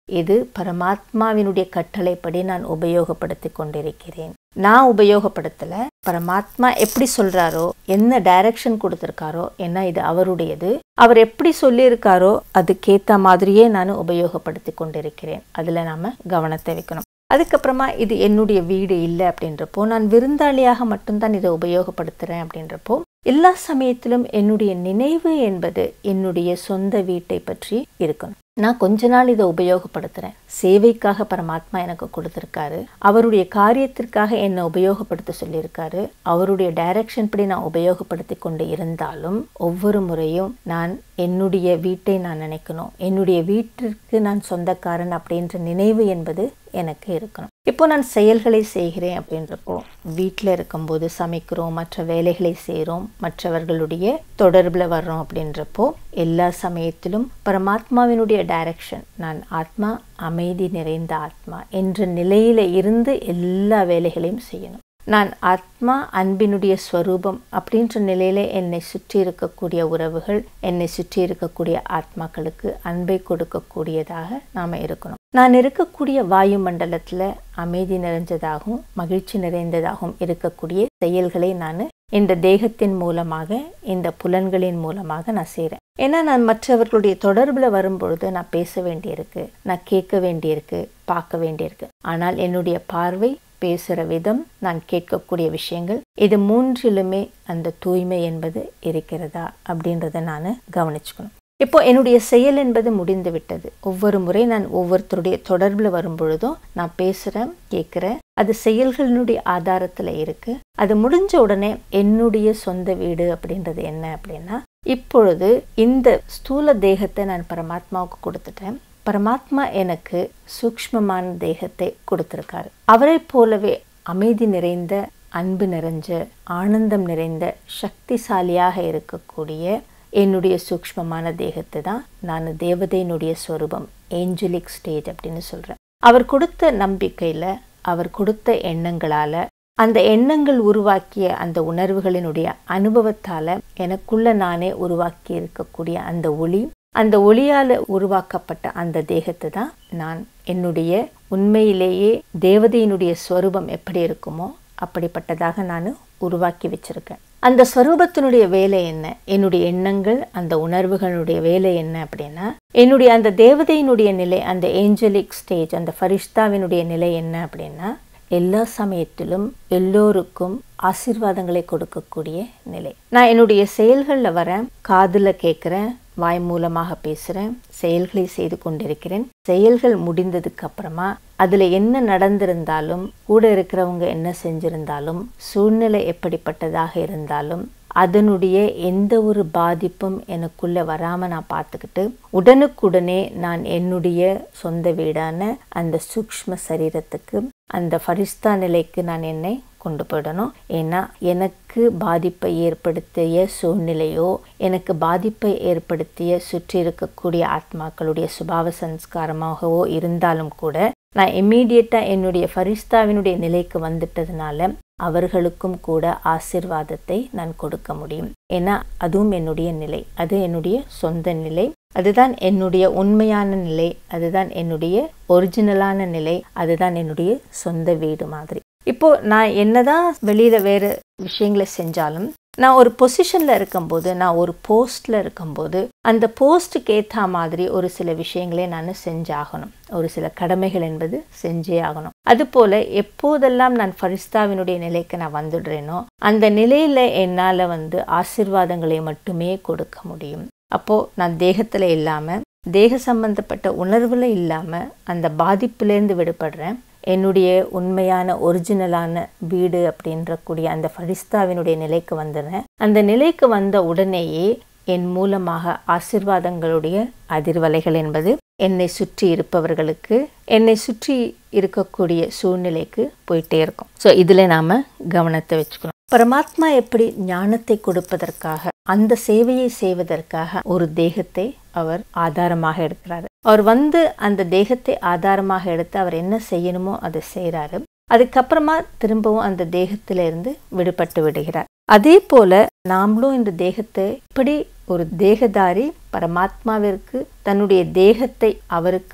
இது பரமாத்மாவினுடைய கட்டளைப்படி நான் உபயோகப்படுத்தி கொண்டிருக்கிறேன் நான் உபயோகப்படுத்தல பரமாத்மா எப்படி சொல்றாரோ என்ன டைரக்ஷன் கொடுத்திருக்காரோ என்ன இது அவருடையது அவர் எப்படி சொல்லியிருக்காரோ அதுக்கேத்த மாதிரியே நான் உபயோகப்படுத்தி கொண்டிருக்கிறேன் அதுல நாம கவனத்தை வைக்கணும் அதுக்கப்புறமா இது என்னுடைய வீடு இல்லை அப்படின்றப்போ நான் விருந்தாளியாக மட்டும்தான் இதை உபயோகப்படுத்துகிறேன் அப்படின்றப்போ எல்லா சமயத்திலும் என்னுடைய நினைவு என்பது என்னுடைய சொந்த வீட்டை பற்றி இருக்கணும் நான் கொஞ்ச நாள் இதை உபயோகப்படுத்துகிறேன் சேவைக்காக பரமாத்மா எனக்கு கொடுத்துருக்காரு அவருடைய காரியத்திற்காக என்னை உபயோகப்படுத்த சொல்லியிருக்காரு அவருடைய டைரக்ஷன் படி நான் உபயோகப்படுத்தி கொண்டு இருந்தாலும் ஒவ்வொரு முறையும் நான் என்னுடைய வீட்டை நான் நினைக்கணும் என்னுடைய வீட்டிற்கு நான் சொந்தக்காரன் அப்படின்ற நினைவு என்பது எனக்கு இருக்கணும் இப்போ நான் செயல்களை செய்கிறேன் அப்படின்றப்போ வீட்டில் இருக்கும்போது சமைக்கிறோம் மற்ற வேலைகளை செய்கிறோம் மற்றவர்களுடைய தொடர்பில் வர்றோம் அப்படின்றப்போ எல்லா சமயத்திலும் பரமாத்மாவினுடைய டைரக்ஷன் நான் ஆத்மா அமைதி நிறைந்த ஆத்மா என்ற நிலையில இருந்து எல்லா வேலைகளையும் செய்யணும் நான் ஆத்மா அன்பினுடைய ஸ்வரூபம் அப்படின்ற நிலையில என்னை சுற்றி இருக்கக்கூடிய உறவுகள் என்னை சுற்றி இருக்கக்கூடிய ஆத்மாக்களுக்கு அன்பை கொடுக்கக்கூடியதாக நாம இருக்கணும் நான் இருக்கக்கூடிய வாயு மண்டலத்துல அமைதி நிறைஞ்சதாகவும் மகிழ்ச்சி நிறைந்ததாகவும் இருக்கக்கூடிய செயல்களை நான் இந்த தேகத்தின் மூலமாக இந்த புலன்களின் மூலமாக நான் செய்கிறேன் ஏன்னா நான் மற்றவர்களுடைய தொடர்பில் வரும்பொழுது நான் பேச வேண்டியிருக்கு நான் கேட்க வேண்டியிருக்கு பார்க்க வேண்டியிருக்கு ஆனால் என்னுடைய பார்வை பேசுகிற விதம் நான் கேட்கக்கூடிய விஷயங்கள் இது மூன்றிலுமே அந்த தூய்மை என்பது இருக்கிறதா அப்படின்றத நான் கவனிச்சுக்கணும் இப்போ என்னுடைய செயல் என்பது முடிந்து விட்டது ஒவ்வொரு முறை நான் ஒவ்வொருத்தருடைய தொடர்பில் வரும்பொழுதும் நான் பேசுகிறேன் கேட்குறேன் அது செயல்களினுடைய ஆதாரத்தில் இருக்கு அது முடிஞ்ச உடனே என்னுடைய சொந்த வீடு அப்படின்றது என்ன அப்படின்னா இப்பொழுது இந்த ஸ்தூல தேகத்தை நான் பரமாத்மாவுக்கு கொடுத்துட்டேன் பரமாத்மா எனக்கு சூக்ஷ்மமான தேகத்தை கொடுத்திருக்காரு அவரை போலவே அமைதி நிறைந்த அன்பு நிறைஞ்ச ஆனந்தம் நிறைந்த சக்திசாலியாக இருக்கக்கூடிய என்னுடைய சூக்ஷ்மமான தேகத்தை தான் நான் தேவதையினுடைய ஸ்வரூபம் ஏஞ்சலிக் ஸ்டேஜ் அப்படின்னு சொல்கிறேன் அவர் கொடுத்த நம்பிக்கையில் அவர் கொடுத்த எண்ணங்களால் அந்த எண்ணங்கள் உருவாக்கிய அந்த உணர்வுகளினுடைய அனுபவத்தால் எனக்குள்ள நானே உருவாக்கி இருக்கக்கூடிய அந்த ஒளி அந்த ஒளியால் உருவாக்கப்பட்ட அந்த தேகத்தை தான் நான் என்னுடைய உண்மையிலேயே தேவதையினுடைய ஸ்வரூபம் எப்படி இருக்குமோ அப்படிப்பட்டதாக நான் உருவாக்கி வச்சிருக்கேன் அந்த ஸ்வரூபத்தினுடைய வேலை என்ன என்னுடைய எண்ணங்கள் அந்த உணர்வுகளுடைய வேலை என்ன அப்படின்னா என்னுடைய அந்த தேவதையினுடைய நிலை அந்த ஏஞ்சலிக் ஸ்டேஜ் அந்த ஃபரிஷ்தாவினுடைய நிலை என்ன அப்படின்னா எல்லா சமயத்திலும் எல்லோருக்கும் ஆசீர்வாதங்களை கொடுக்கக்கூடிய நிலை நான் என்னுடைய செயல்களில் வரேன் காதில் கேட்குறேன் வாய் மூலமாக பேசுகிறேன் செயல்களை செய்து கொண்டிருக்கிறேன் செயல்கள் முடிந்ததுக்கு அப்புறமா அதில் என்ன நடந்திருந்தாலும் கூட இருக்கிறவங்க என்ன செஞ்சிருந்தாலும் சூழ்நிலை எப்படிப்பட்டதாக இருந்தாலும் அதனுடைய எந்த ஒரு பாதிப்பும் எனக்குள்ள வராம நான் பார்த்துக்கிட்டு உடனுக்குடனே நான் என்னுடைய சொந்த வீடான அந்த சூக்ஷ்ம சரீரத்துக்கு அந்த ஃபரிஸ்தா நிலைக்கு நான் என்னை கொண்டு போயிடணும் ஏன்னா எனக்கு பாதிப்பை ஏற்படுத்திய சூழ்நிலையோ எனக்கு பாதிப்பை ஏற்படுத்திய சுற்றி இருக்கக்கூடிய ஆத்மாக்களுடைய சுபாவ சன்ஸ்காரமாகவோ இருந்தாலும் கூட நான் இம்மீடியட்டாக என்னுடைய ஃபரிஸ்தாவினுடைய நிலைக்கு வந்துட்டதுனால அவர்களுக்கும் கூட ஆசிர்வாதத்தை நான் கொடுக்க முடியும் ஏன்னா அதுவும் என்னுடைய நிலை அது என்னுடைய சொந்த நிலை அதுதான் என்னுடைய உண்மையான நிலை அதுதான் என்னுடைய ஒரிஜினலான நிலை அதுதான் என்னுடைய சொந்த வீடு மாதிரி இப்போ நான் என்னதான் வெளியில வேற விஷயங்களை செஞ்சாலும் நான் ஒரு பொசிஷன்ல இருக்கும்போது நான் ஒரு போஸ்ட்ல இருக்கும்போது அந்த போஸ்ட்டுக்கு ஏற்ற மாதிரி ஒரு சில விஷயங்களை நான் செஞ்சாகணும் ஒரு சில கடமைகள் என்பது செஞ்சே ஆகணும் அது போல எப்போதெல்லாம் நான் ஃபரிஸ்தாவினுடைய நிலைக்கு நான் வந்துடுறேனோ அந்த நிலையில என்னால வந்து ஆசிர்வாதங்களை மட்டுமே கொடுக்க முடியும் அப்போ நான் தேகத்துல இல்லாம தேக சம்பந்தப்பட்ட உணர்வுல இல்லாம அந்த பாதிப்புலேருந்து விடுபடுறேன் என்னுடைய உண்மையான ஒரிஜினலான வீடு அப்படின்ற கூடிய அந்த ஃபரிஸ்தாவினுடைய நிலைக்கு வந்துடுறேன் அந்த நிலைக்கு வந்த உடனேயே என் மூலமாக ஆசிர்வாதங்களுடைய அதிர்வலைகள் என்பது என்னை சுற்றி இருப்பவர்களுக்கு என்னை சுற்றி இருக்கக்கூடிய சூழ்நிலைக்கு போயிட்டே இருக்கும் ஸோ இதில் நாம் கவனத்தை வச்சுக்கணும் பரமாத்மா எப்படி ஞானத்தை கொடுப்பதற்காக அந்த சேவையை செய்வதற்காக ஒரு தேகத்தை அவர் ஆதாரமாக எடுக்கிறாரு அவர் வந்து அந்த தேகத்தை ஆதாரமாக எடுத்து அவர் என்ன செய்யணுமோ அதை செய்கிறாரு அதுக்கப்புறமா திரும்பவும் அந்த தேகத்திலிருந்து விடுபட்டு விடுகிறார் அதே போல நாமளும் இந்த தேகத்தை இப்படி ஒரு தேகதாரி பரமாத்மாவிற்கு தன்னுடைய தேகத்தை அவருக்கு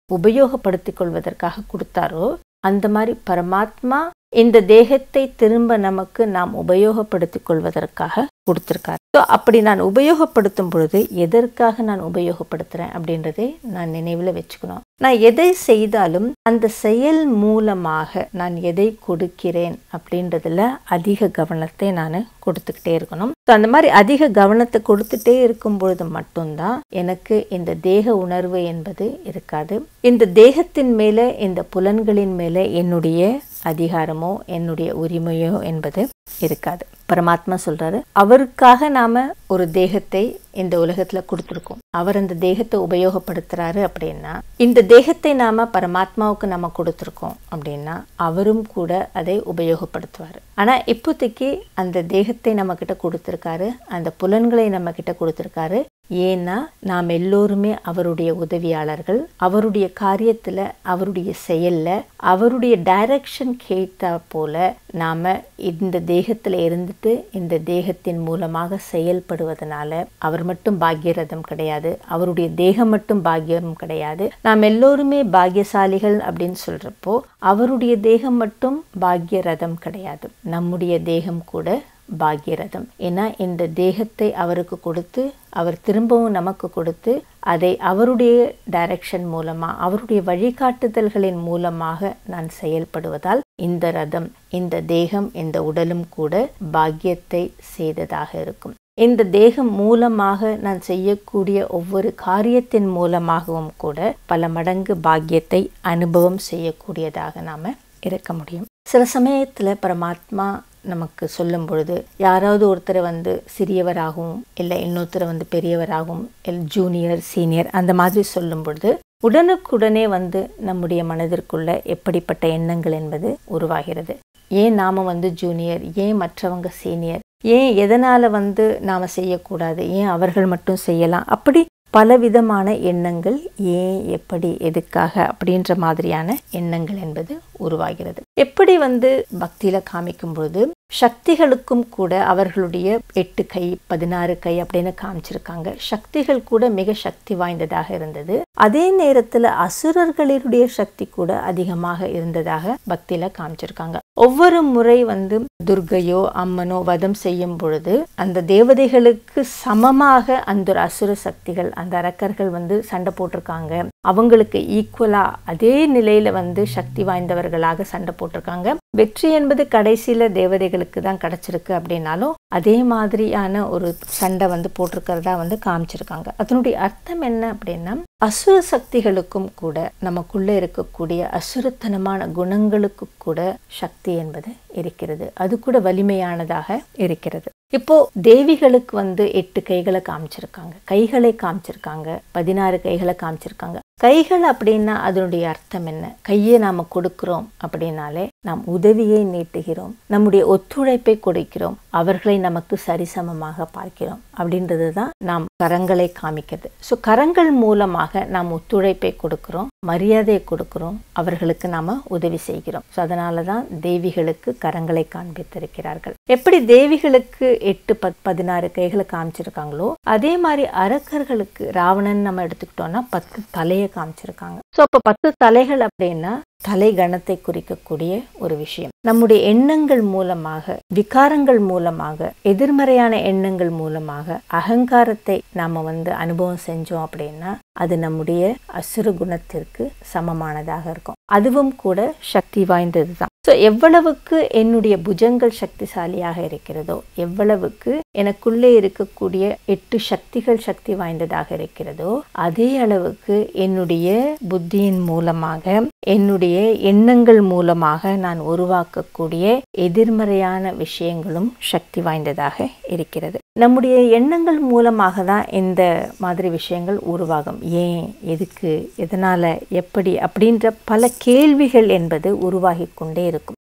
உபயோகப்படுத்திக் கொள்வதற்காக கொடுத்தாரோ அந்த மாதிரி பரமாத்மா இந்த தேகத்தை திரும்ப நமக்கு நாம் உபயோகப்படுத்திக் கொள்வதற்காக கொடுத்திருக்காரு ஸோ அப்படி நான் உபயோகப்படுத்தும் பொழுது எதற்காக நான் உபயோகப்படுத்துறேன் அப்படின்றதை நான் நினைவில் வச்சுக்கணும் நான் எதை செய்தாலும் அந்த செயல் மூலமாக நான் எதை கொடுக்கிறேன் அப்படின்றதுல அதிக கவனத்தை நான் கொடுத்துக்கிட்டே இருக்கணும் ஸோ அந்த மாதிரி அதிக கவனத்தை கொடுத்துட்டே இருக்கும் பொழுது மட்டும்தான் எனக்கு இந்த தேக உணர்வு என்பது இருக்காது இந்த தேகத்தின் மேலே இந்த புலன்களின் மேலே என்னுடைய அதிகாரமோ என்னுடைய உரிமையோ என்பது இருக்காது பரமாத்மா சொல்றாரு அவருக்காக நாம ஒரு தேகத்தை இந்த உலகத்துல கொடுத்துருக்கோம் அவர் அந்த தேகத்தை உபயோகப்படுத்துறாரு அப்படின்னா இந்த தேகத்தை நாம பரமாத்மாவுக்கு நம்ம கொடுத்துருக்கோம் அப்படின்னா அவரும் கூட அதை உபயோகப்படுத்துவார் ஆனா இப்போதைக்கு அந்த தேகத்தை நம்ம கிட்ட கொடுத்துருக்காரு அந்த புலன்களை நம்ம கிட்ட கொடுத்துருக்காரு ஏன்னா நாம் எல்லோருமே அவருடைய உதவியாளர்கள் அவருடைய காரியத்துல அவருடைய செயல்ல அவருடைய டைரக்ஷன் கேட்டா போல நாம இந்த தேகத்துல இருந்துட்டு இந்த தேகத்தின் மூலமாக செயல்படுவதனால அவர் மட்டும் பாக்கியரதம் கிடையாது அவருடைய தேகம் மட்டும் பாக்கியம் கிடையாது நாம் எல்லோருமே பாக்கியசாலிகள் அப்படின்னு சொல்றப்போ அவருடைய தேகம் மட்டும் பாக்கியரதம் கிடையாது நம்முடைய தேகம் கூட பாக்யரதம் ஏன்னா இந்த தேகத்தை அவருக்கு கொடுத்து அவர் திரும்பவும் நமக்கு கொடுத்து அதை அவருடைய டைரக்ஷன் மூலமா அவருடைய வழிகாட்டுதல்களின் மூலமாக நான் செயல்படுவதால் இந்த ரதம் இந்த தேகம் இந்த உடலும் கூட பாக்கியத்தை செய்ததாக இருக்கும் இந்த தேகம் மூலமாக நான் செய்யக்கூடிய ஒவ்வொரு காரியத்தின் மூலமாகவும் கூட பல மடங்கு பாக்கியத்தை அனுபவம் செய்யக்கூடியதாக நாம இருக்க முடியும் சில சமயத்துல பரமாத்மா நமக்கு சொல்லும் பொழுது யாராவது ஒருத்தரை வந்து சிறியவராகவும் இல்லை இன்னொருத்தரை வந்து பெரியவராகவும் இல்லை ஜூனியர் சீனியர் அந்த மாதிரி சொல்லும் பொழுது உடனுக்குடனே வந்து நம்முடைய மனதிற்குள்ள எப்படிப்பட்ட எண்ணங்கள் என்பது உருவாகிறது ஏன் நாம வந்து ஜூனியர் ஏன் மற்றவங்க சீனியர் ஏன் எதனால வந்து நாம செய்யக்கூடாது ஏன் அவர்கள் மட்டும் செய்யலாம் அப்படி பலவிதமான எண்ணங்கள் ஏன் எப்படி எதுக்காக அப்படின்ற மாதிரியான எண்ணங்கள் என்பது உருவாகிறது எப்படி வந்து பக்தியில காமிக்கும் பொழுது சக்திகளுக்கும் கூட அவர்களுடைய எட்டு கை பதினாறு கை அப்படின்னு காமிச்சிருக்காங்க சக்திகள் கூட மிக சக்தி வாய்ந்ததாக இருந்தது அதே நேரத்துல அசுரர்களுடைய சக்தி கூட அதிகமாக இருந்ததாக பக்தியில காமிச்சிருக்காங்க ஒவ்வொரு முறை வந்து துர்கையோ அம்மனோ வதம் செய்யும் பொழுது அந்த தேவதைகளுக்கு சமமாக அந்த ஒரு அசுர சக்திகள் அந்த அரக்கர்கள் வந்து சண்டை போட்டிருக்காங்க அவங்களுக்கு ஈக்குவலா அதே நிலையில வந்து சக்தி வாய்ந்தவர்களாக சண்டை போட்டிருக்காங்க வெற்றி என்பது கடைசியில தேவதைகளுக்கு தான் கிடைச்சிருக்கு அப்படின்னாலும் அதே மாதிரியான ஒரு சண்டை வந்து போட்டிருக்கிறதா வந்து காமிச்சிருக்காங்க அதனுடைய அர்த்தம் என்ன அப்படின்னா அசுர சக்திகளுக்கும் கூட நமக்குள்ள இருக்கக்கூடிய அசுரத்தனமான குணங்களுக்கு கூட சக்தி என்பது இருக்கிறது அது கூட வலிமையானதாக இருக்கிறது இப்போ தேவிகளுக்கு வந்து எட்டு கைகளை காமிச்சிருக்காங்க கைகளை காமிச்சிருக்காங்க பதினாறு கைகளை காமிச்சிருக்காங்க கைகள் அப்படின்னா அதனுடைய அர்த்தம் என்ன கையை நாம கொடுக்கிறோம் அப்படின்னாலே நாம் உதவியை நீட்டுகிறோம் நம்முடைய ஒத்துழைப்பை கொடுக்கிறோம் அவர்களை நமக்கு சரிசமமாக பார்க்கிறோம் அப்படின்றது தான் நாம் கரங்களை காமிக்கிறது ஸோ கரங்கள் மூலமாக நாம் ஒத்துழைப்பை கொடுக்கிறோம் மரியாதையை கொடுக்கிறோம் அவர்களுக்கு நாம உதவி செய்கிறோம் ஸோ அதனால தான் தேவிகளுக்கு கரங்களை காண்பித்திருக்கிறார்கள் எப்படி தேவிகளுக்கு எட்டு பத் பதினாறு கைகளை காமிச்சிருக்காங்களோ அதே மாதிரி அரக்கர்களுக்கு ராவணன் நம்ம எடுத்துக்கிட்டோம்னா பத்து தலையை காமிச்சிருக்காங்க ஸோ அப்போ பத்து தலைகள் அப்படின்னா தலை கணத்தை குறிக்கக்கூடிய ஒரு விஷயம் நம்முடைய எண்ணங்கள் மூலமாக விகாரங்கள் மூலமாக எதிர்மறையான எண்ணங்கள் மூலமாக அகங்காரத்தை நாம வந்து அனுபவம் செஞ்சோம் அப்படின்னா அது நம்முடைய அசுர குணத்திற்கு சமமானதாக இருக்கும் அதுவும் கூட சக்தி வாய்ந்தது தான் ஸோ எவ்வளவுக்கு என்னுடைய புஜங்கள் சக்திசாலியாக இருக்கிறதோ எவ்வளவுக்கு எனக்குள்ளே இருக்கக்கூடிய எட்டு சக்திகள் சக்தி வாய்ந்ததாக இருக்கிறதோ அதே அளவுக்கு என்னுடைய புத்தியின் மூலமாக என்னுடைய எண்ணங்கள் மூலமாக நான் உருவாக்கக்கூடிய எதிர்மறையான விஷயங்களும் சக்தி வாய்ந்ததாக இருக்கிறது நம்முடைய எண்ணங்கள் மூலமாக தான் இந்த மாதிரி விஷயங்கள் உருவாகும் ஏன் எதுக்கு எதனால எப்படி அப்படின்ற பல கேள்விகள் என்பது உருவாகி கொண்டே இருக்கும்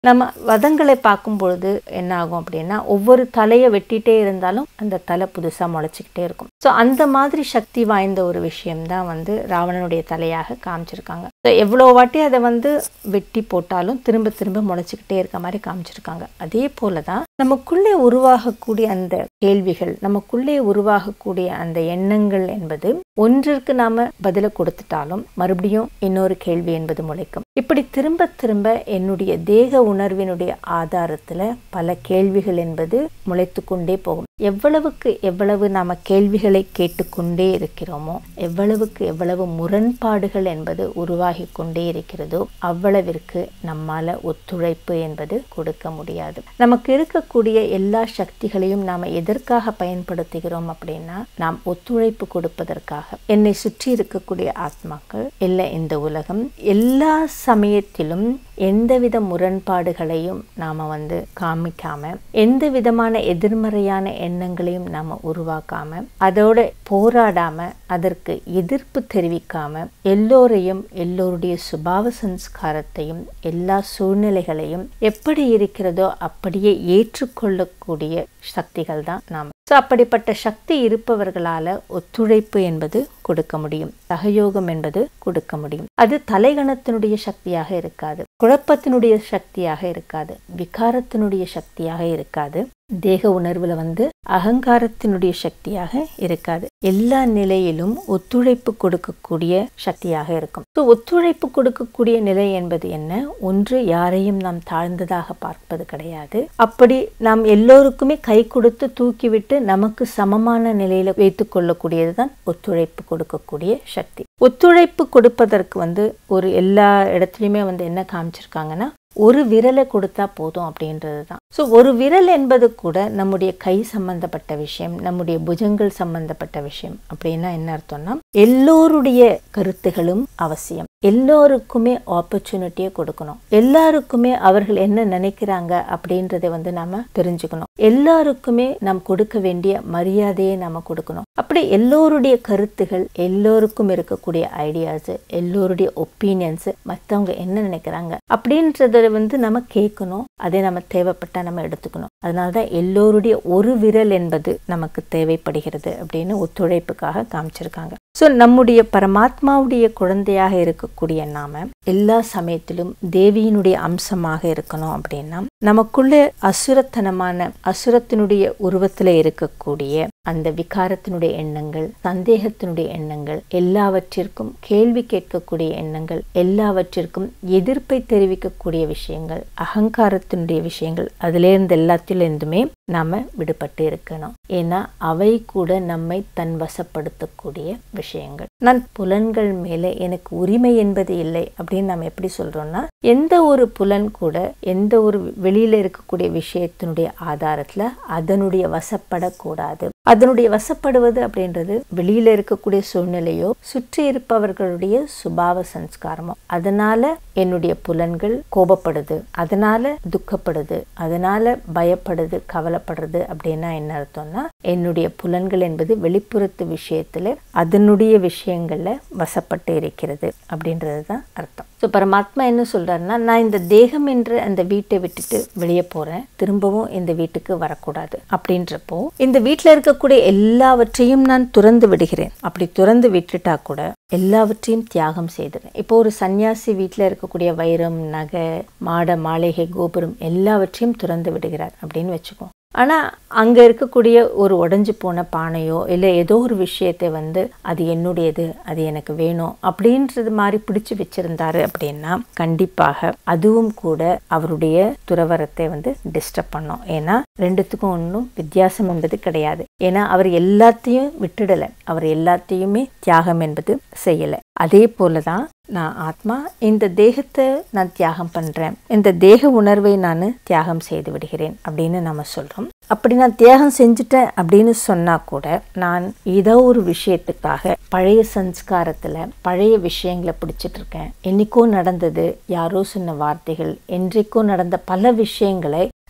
நம்ம வதங்களை பார்க்கும் பொழுது என்ன ஆகும் அப்படின்னா ஒவ்வொரு தலையை வெட்டிட்டே இருந்தாலும் அந்த தலை புதுசாக முளைச்சிக்கிட்டே இருக்கும் ஸோ அந்த மாதிரி சக்தி வாய்ந்த ஒரு விஷயம்தான் வந்து ராவணனுடைய தலையாக காமிச்சிருக்காங்க ஸோ எவ்வளோ வாட்டி அதை வந்து வெட்டி போட்டாலும் திரும்ப திரும்ப முளைச்சிக்கிட்டே இருக்க மாதிரி காமிச்சிருக்காங்க அதே போல தான் நமக்குள்ளே உருவாகக்கூடிய அந்த கேள்விகள் நமக்குள்ளே உருவாகக்கூடிய அந்த எண்ணங்கள் என்பது ஒன்றிற்கு நாம பதில கொடுத்துட்டாலும் மறுபடியும் இன்னொரு கேள்வி என்பது முளைக்கும் இப்படி திரும்ப திரும்ப என்னுடைய தேக உணர்வினுடைய ஆதாரத்துல பல கேள்விகள் என்பது முளைத்து கொண்டே போகும் எவ்வளவுக்கு எவ்வளவு நாம கேள்விகளை கேட்டுக்கொண்டே இருக்கிறோமோ எவ்வளவுக்கு எவ்வளவு முரண்பாடுகள் என்பது உருவாகி கொண்டே இருக்கிறதோ அவ்வளவிற்கு நம்மால ஒத்துழைப்பு என்பது கொடுக்க முடியாது நமக்கு இருக்கக்கூடிய எல்லா சக்திகளையும் நாம எதற்காக பயன்படுத்துகிறோம் அப்படின்னா நாம் ஒத்துழைப்பு கொடுப்பதற்காக என்னை சுற்றி இருக்கக்கூடிய ஆத்மாக்கள் இல்லை இந்த உலகம் எல்லா சமயத்திலும் எந்தவித முரண்பாடுகளையும் நாம வந்து காமிக்காம எந்த விதமான எதிர்மறையான எண்ணங்களையும் நாம உருவாக்காம அதோட போராடாம அதற்கு எதிர்ப்பு தெரிவிக்காம எல்லோரையும் எல்லோருடைய சுபாவ சம்ஸ்காரத்தையும் எல்லா சூழ்நிலைகளையும் எப்படி இருக்கிறதோ அப்படியே ஏற்றுக்கொள்ளக்கூடிய சக்திகள் தான் நாம் ஸோ அப்படிப்பட்ட சக்தி இருப்பவர்களால ஒத்துழைப்பு என்பது கொடுக்க முடியும் சகயோகம் என்பது கொடுக்க முடியும் அது தலைகணத்தினுடைய சக்தியாக இருக்காது குழப்பத்தினுடைய சக்தியாக இருக்காது விகாரத்தினுடைய சக்தியாக இருக்காது தேக உணர்வுல வந்து அகங்காரத்தினுடைய சக்தியாக இருக்காது எல்லா நிலையிலும் ஒத்துழைப்பு கொடுக்கக்கூடிய சக்தியாக இருக்கும் ஸோ ஒத்துழைப்பு கொடுக்கக்கூடிய நிலை என்பது என்ன ஒன்று யாரையும் நாம் தாழ்ந்ததாக பார்ப்பது கிடையாது அப்படி நாம் எல்லோருக்குமே கை கொடுத்து தூக்கிவிட்டு நமக்கு சமமான நிலையில வைத்துக் கொள்ளக்கூடியது தான் ஒத்துழைப்பு கொடுக்கக்கூடிய சக்தி ஒத்துழைப்பு கொடுப்பதற்கு வந்து ஒரு எல்லா இடத்துலையுமே வந்து என்ன காமிச்சிருக்காங்கன்னா ஒரு விரலை கொடுத்தா போதும் அப்படின்றது தான் ஸோ ஒரு விரல் என்பது கூட நம்முடைய கை சம்பந்தப்பட்ட விஷயம் நம்முடைய புஜங்கள் சம்பந்தப்பட்ட விஷயம் அப்படின்னா என்ன அர்த்தம்னா எல்லோருடைய கருத்துகளும் அவசியம் எல்லோருக்குமே ஆப்பர்ச்சுனிட்டியை கொடுக்கணும் எல்லாருக்குமே அவர்கள் என்ன நினைக்கிறாங்க அப்படின்றத வந்து நாம தெரிஞ்சுக்கணும் எல்லாருக்குமே நாம் கொடுக்க வேண்டிய மரியாதையை நாம கொடுக்கணும் அப்படி எல்லோருடைய கருத்துகள் எல்லோருக்கும் இருக்கக்கூடிய ஐடியாஸ் எல்லோருடைய ஒப்பீனியன்ஸ் மற்றவங்க என்ன நினைக்கிறாங்க அப்படின்றத வந்து நம்ம கேட்கணும் அதை நம்ம தேவைப்பட்டா நம்ம எடுத்துக்கணும் அதனாலதான் எல்லோருடைய ஒரு விரல் என்பது நமக்கு தேவைப்படுகிறது அப்படின்னு ஒத்துழைப்புக்காக காமிச்சிருக்காங்க ஸோ நம்முடைய பரமாத்மாவுடைய குழந்தையாக இருக்கக்கூடிய நாம எல்லா சமயத்திலும் தேவியினுடைய அம்சமாக இருக்கணும் அப்படின்னா நமக்குள்ள அசுரத்தனமான அசுரத்தினுடைய உருவத்துல இருக்கக்கூடிய அந்த விகாரத்தினுடைய எண்ணங்கள் சந்தேகத்தினுடைய எண்ணங்கள் எல்லாவற்றிற்கும் கேள்வி கேட்கக்கூடிய எண்ணங்கள் எல்லாவற்றிற்கும் எதிர்ப்பை தெரிவிக்கக்கூடிய விஷயங்கள் அகங்காரத்தினுடைய விஷயங்கள் அதிலிருந்து எல்லாத்திலிருந்துமே நாம விடுபட்டு இருக்கணும் ஏன்னா அவை கூட நம்மை தன் வசப்படுத்தக்கூடிய விஷயங்கள் நான் புலன்கள் மேலே எனக்கு உரிமை என்பது இல்லை அப்படின்னு நம்ம எப்படி சொல்றோம்னா எந்த ஒரு புலன் கூட எந்த ஒரு வெளியில இருக்கக்கூடிய விஷயத்தினுடைய ஆதாரத்துல அதனுடைய வசப்படக்கூடாது அதனுடைய வசப்படுவது அப்படின்றது வெளியில இருக்கக்கூடிய சூழ்நிலையோ சுற்றி இருப்பவர்களுடைய சுபாவ சம்ஸ்காரமோ அதனால என்னுடைய புலன்கள் கோபப்படுது அதனால துக்கப்படுது அதனால பயப்படுது கவலைப்படுறது அப்படின்னா என்ன அர்த்தம்னா என்னுடைய புலன்கள் என்பது வெளிப்புறத்து விஷயத்துல அதனுடைய விஷயங்கள்ல வசப்பட்டு இருக்கிறது அப்படின்றது தான் அர்த்தம் ஸோ பரமாத்மா என்ன சொல்றாருன்னா நான் இந்த தேகம் என்ற அந்த வீட்டை விட்டுட்டு வெளியே போறேன் திரும்பவும் இந்த வீட்டுக்கு வரக்கூடாது அப்படின்றப்போ இந்த வீட்டில் இருக்கக்கூடிய எல்லாவற்றையும் நான் துறந்து விடுகிறேன் அப்படி துறந்து விட்டுட்டா கூட எல்லாவற்றையும் தியாகம் செய்துறேன் இப்போ ஒரு சன்னியாசி வீட்டில் இருக்கக்கூடிய வைரம் நகை மாட மாளிகை கோபுரம் எல்லாவற்றையும் துறந்து விடுகிறார் அப்படின்னு வச்சுக்கோ ஆனால் அங்கே இருக்கக்கூடிய ஒரு உடஞ்சி போன பானையோ இல்லை ஏதோ ஒரு விஷயத்தை வந்து அது என்னுடையது அது எனக்கு வேணும் அப்படின்றது மாதிரி பிடிச்சு வச்சிருந்தாரு அப்படின்னா கண்டிப்பாக அதுவும் கூட அவருடைய துறவரத்தை வந்து டிஸ்டர்ப் பண்ணும் ஏன்னா ரெண்டுத்துக்கும் ஒன்றும் வித்தியாசம் என்பது கிடையாது ஏன்னா அவர் எல்லாத்தையும் விட்டுடலை அவர் எல்லாத்தையுமே தியாகம் என்பது செய்யலை அதே போல தான் நான் ஆத்மா இந்த தேகத்தை நான் தியாகம் பண்றேன் இந்த தேக உணர்வை நான் தியாகம் செய்து விடுகிறேன் அப்படின்னு நம்ம சொல்றோம் அப்படி நான் தியாகம் செஞ்சுட்டேன் அப்படின்னு சொன்னா கூட நான் ஏதோ ஒரு விஷயத்துக்காக பழைய சன்ஸ்காரத்துல பழைய விஷயங்களை பிடிச்சிட்டு இருக்கேன் என்னைக்கோ நடந்தது யாரோ சொன்ன வார்த்தைகள் என்றைக்கோ நடந்த பல விஷயங்களை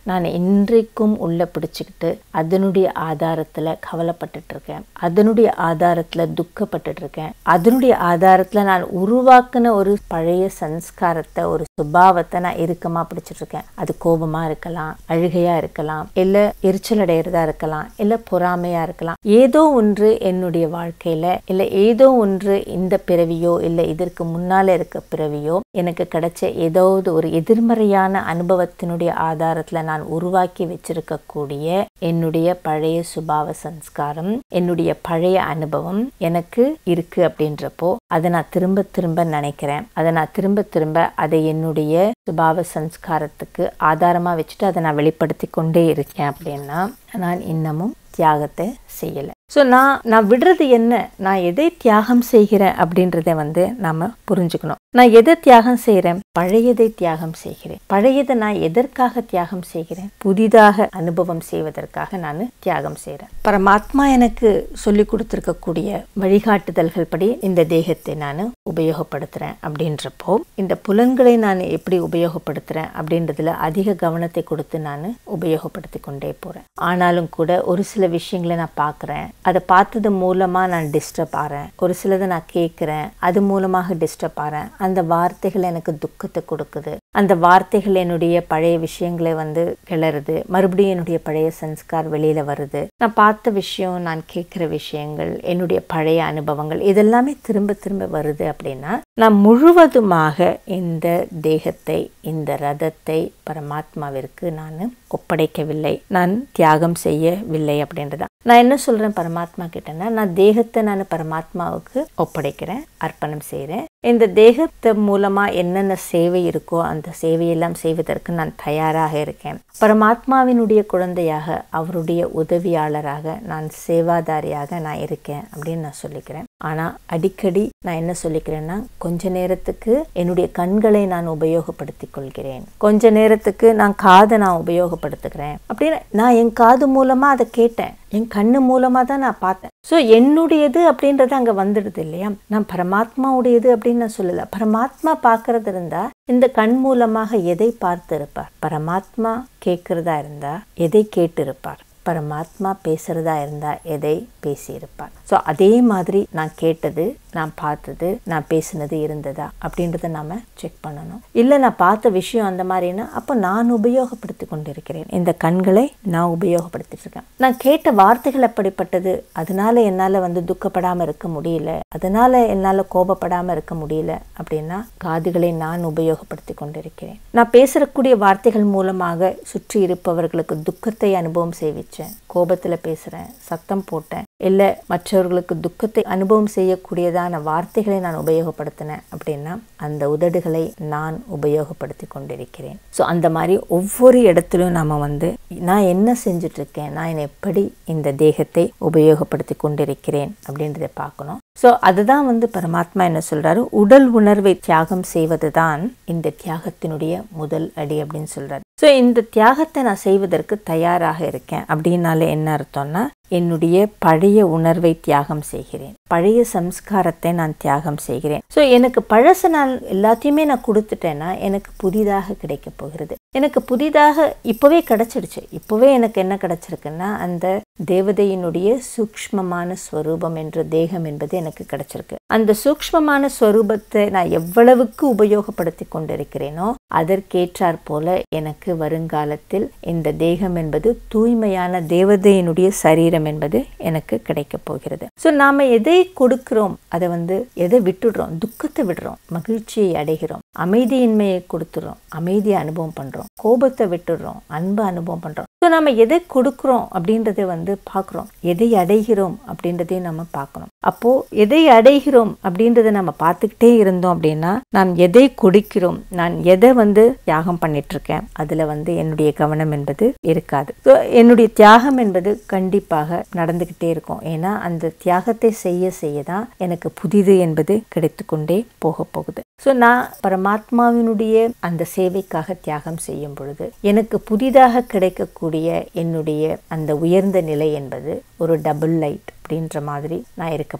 நான் இன்றைக்கும் உள்ள பிடிச்சிக்கிட்டு அதனுடைய ஆதாரத்தில் கவலைப்பட்டுட்டு இருக்கேன் அதனுடைய ஆதாரத்தில் துக்கப்பட்டுட்டு இருக்கேன் அதனுடைய ஆதாரத்தில் நான் உருவாக்கின ஒரு பழைய சன்ஸ்காரத்தை ஒரு சுபாவத்தை நான் இறுக்கமாக பிடிச்சிட்டு இருக்கேன் அது கோபமாக இருக்கலாம் அழுகையாக இருக்கலாம் இல்லை எரிச்சல் அடையிறதா இருக்கலாம் இல்லை பொறாமையாக இருக்கலாம் ஏதோ ஒன்று என்னுடைய வாழ்க்கையில் இல்லை ஏதோ ஒன்று இந்த பிறவியோ இல்லை இதற்கு முன்னால் இருக்க பிறவியோ எனக்கு கிடைச்ச ஏதாவது ஒரு எதிர்மறையான அனுபவத்தினுடைய ஆதாரத்தில் நான் உருவாக்கி வச்சிருக்கக்கூடிய என்னுடைய பழைய சுபாவ சன்ஸ்காரம் என்னுடைய பழைய அனுபவம் எனக்கு இருக்கு அப்படின்றப்போ அதை நான் திரும்ப திரும்ப நினைக்கிறேன் அதை நான் திரும்ப திரும்ப அதை என்னுடைய சுபாவ சன்ஸ்காரத்துக்கு ஆதாரமாக வச்சுட்டு அதை நான் வெளிப்படுத்தி கொண்டே இருக்கேன் அப்படின்னா நான் இன்னமும் தியாகத்தை செய்யலை ஸோ நான் நான் விடுறது என்ன நான் எதை தியாகம் செய்கிறேன் அப்படின்றத வந்து நாம் புரிஞ்சுக்கணும் நான் எதை தியாகம் செய்கிறேன் பழையதை தியாகம் செய்கிறேன் பழையதை நான் எதற்காக தியாகம் செய்கிறேன் புதிதாக அனுபவம் செய்வதற்காக நான் தியாகம் செய்கிறேன் பரமாத்மா எனக்கு சொல்லி கொடுத்துருக்கக்கூடிய வழிகாட்டுதல்கள் படி இந்த தேகத்தை நான் உபயோகப்படுத்துகிறேன் அப்படின்றப்போ இந்த புலன்களை நான் எப்படி உபயோகப்படுத்துகிறேன் அப்படின்றதுல அதிக கவனத்தை கொடுத்து நான் உபயோகப்படுத்தி கொண்டே போகிறேன் ஆனாலும் கூட ஒரு சில விஷயங்களை நான் பார்க்குறேன் அதை பார்த்தது மூலமாக நான் டிஸ்டர்ப் ஆகிறேன் ஒரு சிலதை நான் கேட்குறேன் அது மூலமாக டிஸ்டர்ப் ஆகிறேன் அந்த வார்த்தைகள் எனக்கு துக்கத்தை கொடுக்குது அந்த வார்த்தைகள் என்னுடைய பழைய விஷயங்களை வந்து கிளறுது மறுபடியும் என்னுடைய பழைய சன்ஸ்கார் வெளியில வருது நான் பார்த்த விஷயம் நான் கேட்குற விஷயங்கள் என்னுடைய பழைய அனுபவங்கள் இதெல்லாமே திரும்ப திரும்ப வருது அப்படின்னா நான் முழுவதுமாக இந்த தேகத்தை இந்த ரதத்தை பரமாத்மாவிற்கு நான் ஒப்படைக்கவில்லை நான் தியாகம் செய்யவில்லை அப்படின்றதான் நான் என்ன சொல்றேன் பரமாத்மா கிட்டனா நான் தேகத்தை நான் பரமாத்மாவுக்கு ஒப்படைக்கிறேன் அர்ப்பணம் செய்கிறேன் இந்த தேகத்தை மூலமா என்னென்ன சேவை இருக்கோ அந்த சேவையெல்லாம் செய்வதற்கு நான் தயாராக இருக்கேன் பரமாத்மாவினுடைய குழந்தையாக அவருடைய உதவியாளராக நான் சேவாதாரியாக நான் இருக்கேன் அப்படின்னு நான் சொல்லிக்கிறேன் ஆனா அடிக்கடி நான் என்ன சொல்லிக்கிறேன்னா கொஞ்ச நேரத்துக்கு என்னுடைய கண்களை நான் உபயோகப்படுத்திக் கொள்கிறேன் கொஞ்ச நேரத்துக்கு நான் காதை நான் உபயோகப்படுத்துகிறேன் அப்படின்னு நான் என் காது மூலமா அதை கேட்டேன் என் கண்ணு மூலமா தான் நான் பார்த்தேன் ஸோ என்னுடையது அப்படின்றது அங்க வந்துடுது இல்லையா நான் பரமாத்மாவுடையது அப்படின்னு நான் சொல்லல பரமாத்மா பார்க்கறது இருந்தா இந்த கண் மூலமாக எதை பார்த்து இருப்பார் பரமாத்மா கேட்கறதா இருந்தா எதை கேட்டு இருப்பார் பரமாத்மா பேசுறதா இருந்தா எதை பேசியிருப்பார் ஸோ அதே மாதிரி நான் கேட்டது நான் பார்த்தது நான் பேசினது இருந்ததா அப்படின்றத நாம செக் பண்ணணும் இல்லை நான் பார்த்த விஷயம் அந்த மாதிரின்னா அப்போ நான் உபயோகப்படுத்தி கொண்டிருக்கிறேன் இந்த கண்களை நான் உபயோகப்படுத்திட்டு இருக்கேன் நான் கேட்ட வார்த்தைகள் அப்படிப்பட்டது அதனால என்னால் வந்து துக்கப்படாமல் இருக்க முடியல அதனால என்னால் கோபப்படாமல் இருக்க முடியல அப்படின்னா காதுகளை நான் உபயோகப்படுத்தி கொண்டிருக்கிறேன் நான் பேசக்கூடிய வார்த்தைகள் மூலமாக சுற்றி இருப்பவர்களுக்கு துக்கத்தை அனுபவம் செய்விச்சேன் கோபத்தில் பேசுகிறேன் சத்தம் போட்டேன் இல்லை மற்றவர்களுக்கு துக்கத்தை அனுபவம் செய்யக்கூடியதான வார்த்தைகளை நான் உபயோகப்படுத்தினேன் அப்படின்னா அந்த உதடுகளை நான் உபயோகப்படுத்தி கொண்டிருக்கிறேன் ஸோ அந்த மாதிரி ஒவ்வொரு இடத்திலும் நம்ம வந்து நான் என்ன செஞ்சுட்டு இருக்கேன் நான் எப்படி இந்த தேகத்தை உபயோகப்படுத்தி கொண்டிருக்கிறேன் அப்படின்றத பார்க்கணும் ஸோ அதுதான் வந்து பரமாத்மா என்ன சொல்றாரு உடல் உணர்வை தியாகம் செய்வது தான் இந்த தியாகத்தினுடைய முதல் அடி அப்படின்னு சொல்றாரு ஸோ இந்த தியாகத்தை நான் செய்வதற்கு தயாராக இருக்கேன் அப்படின்னால என்ன அர்த்தம்னா என்னுடைய பழைய உணர்வை தியாகம் செய்கிறேன் பழைய சம்ஸ்காரத்தை நான் தியாகம் செய்கிறேன் ஸோ எனக்கு பழச நான் எல்லாத்தையுமே நான் கொடுத்துட்டேன்னா எனக்கு புதிதாக கிடைக்க போகிறது எனக்கு புதிதாக இப்போவே கிடைச்சிடுச்சு இப்போவே எனக்கு என்ன கிடைச்சிருக்குன்னா அந்த தேவதையினுடைய சூக்ஷ்மமான ஸ்வரூபம் என்ற தேகம் என்பது எனக்கு கிடைச்சிருக்கு அந்த சூக்ஷ்மமான ஸ்வரூபத்தை நான் எவ்வளவுக்கு உபயோகப்படுத்தி கொண்டிருக்கிறேனோ அதற்கேற்றாற் போல எனக்கு வருங்காலத்தில் இந்த தேகம் என்பது தூய்மையான தேவதையினுடைய சரீரம் என்பது எனக்கு கிடைக்க போகிறது ஸோ நாம எதை கொடுக்கிறோம் அதை வந்து எதை விட்டுடுறோம் துக்கத்தை விடுறோம் மகிழ்ச்சியை அடைகிறோம் அமைதியின்மையை கொடுத்துறோம் அமைதியை அனுபவம் பண்றோம் கோபத்தை விட்டுடுறோம் அன்பை அனுபவம் பண்றோம் ஸோ நம்ம எதை கொடுக்குறோம் அப்படின்றத வந்து பார்க்குறோம் எதை அடைகிறோம் அப்படின்றதையும் நம்ம பார்க்கணும் அப்போ எதை அடைகிறோம் அப்படின்றத நம்ம பார்த்துக்கிட்டே இருந்தோம் அப்படின்னா நாம் எதை கொடுக்கிறோம் நான் எதை வந்து தியாகம் பண்ணிட்டு இருக்கேன் அதுல வந்து என்னுடைய கவனம் என்பது இருக்காது ஸோ என்னுடைய தியாகம் என்பது கண்டிப்பாக நடந்துகிட்டே இருக்கும் ஏன்னா அந்த தியாகத்தை செய்ய செய்ய தான் எனக்கு புதிது என்பது கிடைத்து கொண்டே போக போகுது ஸோ நான் பரமாத்மாவினுடைய அந்த சேவைக்காக தியாகம் செய்யும் பொழுது எனக்கு புதிதாக கிடைக்கக்கூடிய என்னுடைய அந்த உயர்ந்த நிலை என்பது ஒரு டபுள் லைட் அப்படின்ற மாதிரி நான் இருக்க போறேன்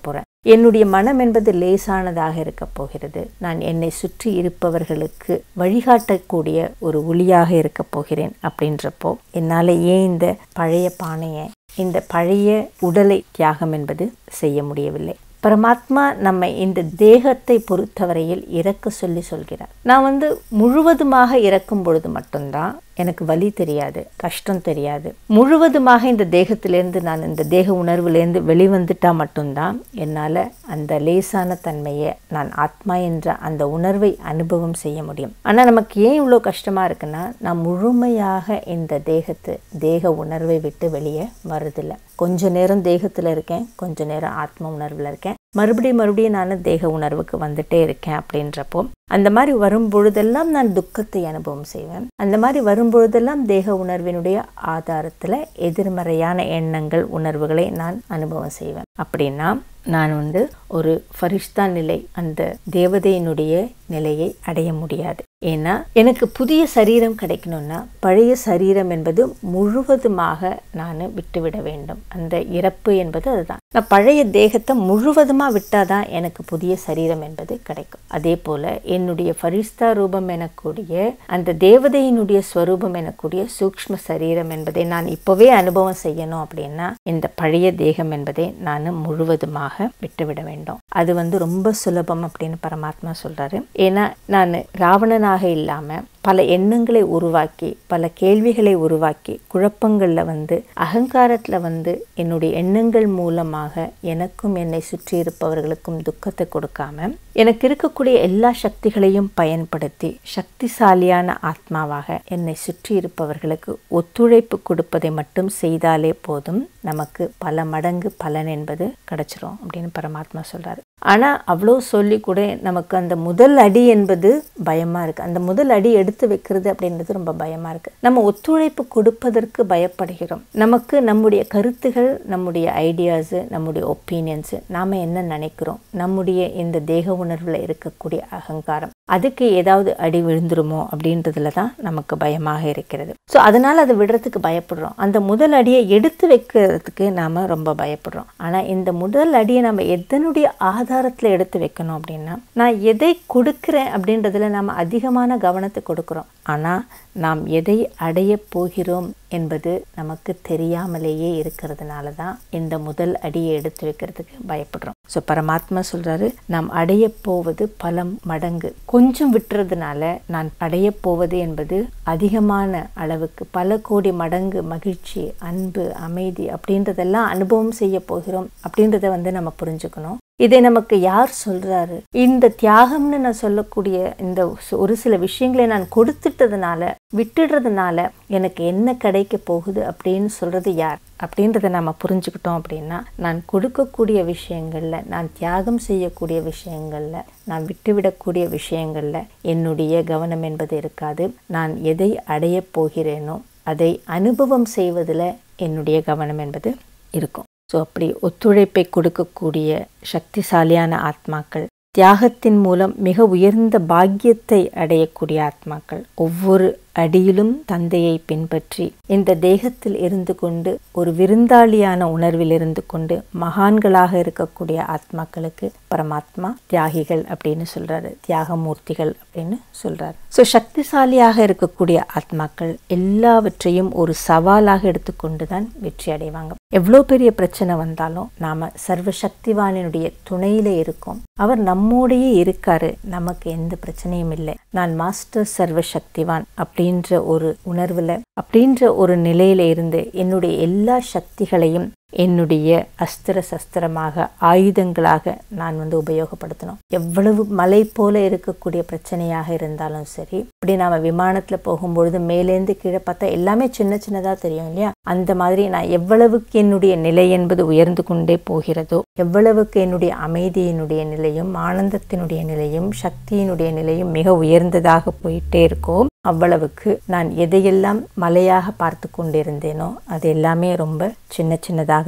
என்னுடைய மனம் என்பது லேசானதாக இருக்கப் போகிறது நான் என்னை சுற்றி இருப்பவர்களுக்கு வழிகாட்டக்கூடிய ஒரு ஒளியாக இருக்கப் போகிறேன் அப்படின்றப்போ என்னால் ஏன் இந்த பழைய பானையை இந்த பழைய உடலை தியாகம் என்பது செய்ய முடியவில்லை பரமாத்மா நம்மை இந்த தேகத்தை பொறுத்தவரையில் இறக்க சொல்லி சொல்கிறார் நான் வந்து முழுவதுமாக இறக்கும் பொழுது மட்டும்தான் எனக்கு வலி தெரியாது கஷ்டம் தெரியாது முழுவதுமாக இந்த தேகத்திலேருந்து நான் இந்த தேக உணர்வுலேருந்து வெளிவந்துட்டா மட்டும்தான் என்னால் அந்த லேசான தன்மையை நான் ஆத்மா என்ற அந்த உணர்வை அனுபவம் செய்ய முடியும் ஆனால் நமக்கு ஏன் இவ்வளோ கஷ்டமாக இருக்குன்னா நான் முழுமையாக இந்த தேகத்து தேக உணர்வை விட்டு வெளியே வருதில்லை கொஞ்ச நேரம் தேகத்தில் இருக்கேன் கொஞ்ச நேரம் ஆத்ம உணர்வில் இருக்கேன் மறுபடியும் மறுபடியும் நான் தேக உணர்வுக்கு வந்துட்டே இருக்கேன் அப்படின்றப்போ அந்த மாதிரி வரும் பொழுதெல்லாம் நான் துக்கத்தை அனுபவம் செய்வேன் அந்த மாதிரி வரும்பொழுதெல்லாம் தேக உணர்வினுடைய ஆதாரத்தில் எதிர்மறையான எண்ணங்கள் உணர்வுகளை நான் அனுபவம் செய்வேன் அப்படின்னா நான் வந்து ஒரு ஃபரிஷ்தா நிலை அந்த தேவதையினுடைய நிலையை அடைய முடியாது ஏன்னா எனக்கு புதிய சரீரம் கிடைக்கணும்னா பழைய சரீரம் என்பது முழுவதுமாக நான் விட்டுவிட வேண்டும் அந்த இறப்பு என்பது அதுதான் நான் பழைய தேகத்தை முழுவதுமாக விட்டாதான் எனக்கு புதிய சரீரம் என்பது கிடைக்கும் அதே போல என்னுடைய ஃபரிஸ்தா ரூபம் எனக்கூடிய அந்த தேவதையினுடைய ஸ்வரூபம் எனக்கூடிய சூக்ஷ்ம சரீரம் என்பதை நான் இப்போவே அனுபவம் செய்யணும் அப்படின்னா இந்த பழைய தேகம் என்பதை நான் முழுவதுமாக விட்டுவிட வேண்டும் அது வந்து ரொம்ப சுலபம் அப்படின்னு பரமாத்மா சொல்றாரு ஏன்னா நான் ராவணனாக இல்லாம பல எண்ணங்களை உருவாக்கி பல கேள்விகளை உருவாக்கி குழப்பங்களில் வந்து அகங்காரத்தில் வந்து என்னுடைய எண்ணங்கள் மூலமாக எனக்கும் என்னை சுற்றி இருப்பவர்களுக்கும் துக்கத்தை கொடுக்காம எனக்கு இருக்கக்கூடிய எல்லா சக்திகளையும் பயன்படுத்தி சக்திசாலியான ஆத்மாவாக என்னை சுற்றி இருப்பவர்களுக்கு ஒத்துழைப்பு கொடுப்பதை மட்டும் செய்தாலே போதும் நமக்கு பல மடங்கு பலன் என்பது கிடைச்சிரும் அப்படின்னு பரமாத்மா சொல்றாரு ஆனா அவ்வளோ சொல்லி கூட நமக்கு அந்த முதல் அடி என்பது பயமா இருக்கு அந்த முதல் அடி எடுத்து வைக்கிறது அப்படின்றது ரொம்ப பயமா இருக்கு நம்ம ஒத்துழைப்பு கொடுப்பதற்கு பயப்படுகிறோம் நமக்கு நம்முடைய கருத்துகள் நம்முடைய ஐடியாஸு நம்முடைய ஒப்பீனியன்ஸு நாம என்ன நினைக்கிறோம் நம்முடைய இந்த தேக உணர்வில் இருக்கக்கூடிய அகங்காரம் அதுக்கு ஏதாவது அடி விழுந்துருமோ அப்படின்றதுல தான் நமக்கு பயமாக இருக்கிறது ஸோ அதனால அதை விடுறதுக்கு பயப்படுறோம் அந்த முதல் அடியை எடுத்து வைக்கிறதுக்கு நாம ரொம்ப பயப்படுறோம் ஆனா இந்த முதல் அடியை நம்ம எதனுடைய ஆதாரத்தில் எடுத்து வைக்கணும் அப்படின்னா நான் எதை கொடுக்கிறேன் அப்படின்றதுல நாம அதிகமான கவனத்தை கொடுக்குறோம் ஆனா நாம் எதை அடைய போகிறோம் என்பது நமக்கு தெரியாமலேயே இருக்கிறதுனால தான் இந்த முதல் அடியை எடுத்து வைக்கிறதுக்கு பயப்படுறோம் ஸோ பரமாத்மா சொல்றாரு நாம் அடைய போவது பல மடங்கு கொஞ்சம் விட்டுறதுனால நான் அடைய போவது என்பது அதிகமான அளவுக்கு பல கோடி மடங்கு மகிழ்ச்சி அன்பு அமைதி அப்படின்றதெல்லாம் அனுபவம் செய்ய போகிறோம் அப்படின்றத வந்து நம்ம புரிஞ்சுக்கணும் இதை நமக்கு யார் சொல்றாரு இந்த தியாகம்னு நான் சொல்லக்கூடிய இந்த ஒரு சில விஷயங்களை நான் கொடுத்துட்டதுனால விட்டுடுறதுனால எனக்கு என்ன கிடைக்க போகுது அப்படின்னு சொல்றது யார் அப்படின்றத நம்ம புரிஞ்சுக்கிட்டோம் அப்படின்னா நான் கொடுக்கக்கூடிய விஷயங்கள்ல நான் தியாகம் செய்யக்கூடிய விஷயங்கள்ல நான் விட்டுவிடக்கூடிய விஷயங்கள்ல என்னுடைய கவனம் என்பது இருக்காது நான் எதை அடைய போகிறேனோ அதை அனுபவம் செய்வதில் என்னுடைய கவனம் என்பது இருக்கும் ஸோ அப்படி ஒத்துழைப்பை கொடுக்கக்கூடிய சக்திசாலியான ஆத்மாக்கள் தியாகத்தின் மூலம் மிக உயர்ந்த பாக்கியத்தை அடையக்கூடிய ஆத்மாக்கள் ஒவ்வொரு அடியிலும் தந்தையை பின்பற்றி இந்த தேகத்தில் இருந்து கொண்டு ஒரு விருந்தாளியான உணர்வில் இருந்து கொண்டு மகான்களாக இருக்கக்கூடிய ஆத்மாக்களுக்கு பரமாத்மா தியாகிகள் அப்படின்னு சொல்றாரு தியாகமூர்த்திகள் அப்படின்னு சொல்றாரு ஸோ சக்திசாலியாக இருக்கக்கூடிய ஆத்மாக்கள் எல்லாவற்றையும் ஒரு சவாலாக எடுத்துக்கொண்டு தான் வெற்றி அடைவாங்க எவ்வளோ பெரிய பிரச்சனை வந்தாலும் நாம சர்வ சக்திவானினுடைய துணையில இருக்கோம் அவர் நம்மோடையே இருக்காரு நமக்கு எந்த பிரச்சனையும் இல்லை நான் மாஸ்டர் சர்வ சக்திவான் அப்படின்ற ஒரு உணர்வுல அப்படின்ற ஒரு நிலையில இருந்து என்னுடைய எல்லா சக்திகளையும் என்னுடைய அஸ்திர சஸ்திரமாக ஆயுதங்களாக நான் வந்து உபயோகப்படுத்தணும் எவ்வளவு மலை போல இருக்கக்கூடிய பிரச்சனையாக இருந்தாலும் சரி இப்படி நாம விமானத்துல போகும்பொழுது மேலேந்து கீழே பார்த்தா எல்லாமே சின்ன சின்னதா தெரியும் இல்லையா அந்த மாதிரி நான் எவ்வளவுக்கு என்னுடைய நிலை என்பது உயர்ந்து கொண்டே போகிறதோ எவ்வளவுக்கு என்னுடைய அமைதியினுடைய நிலையும் ஆனந்தத்தினுடைய நிலையும் சக்தியினுடைய நிலையும் மிக உயர்ந்ததாக போயிட்டே இருக்கோ அவ்வளவுக்கு நான் எதையெல்லாம் மலையாக பார்த்து கொண்டிருந்தேனோ அது எல்லாமே ரொம்ப சின்ன சின்னதாக தான்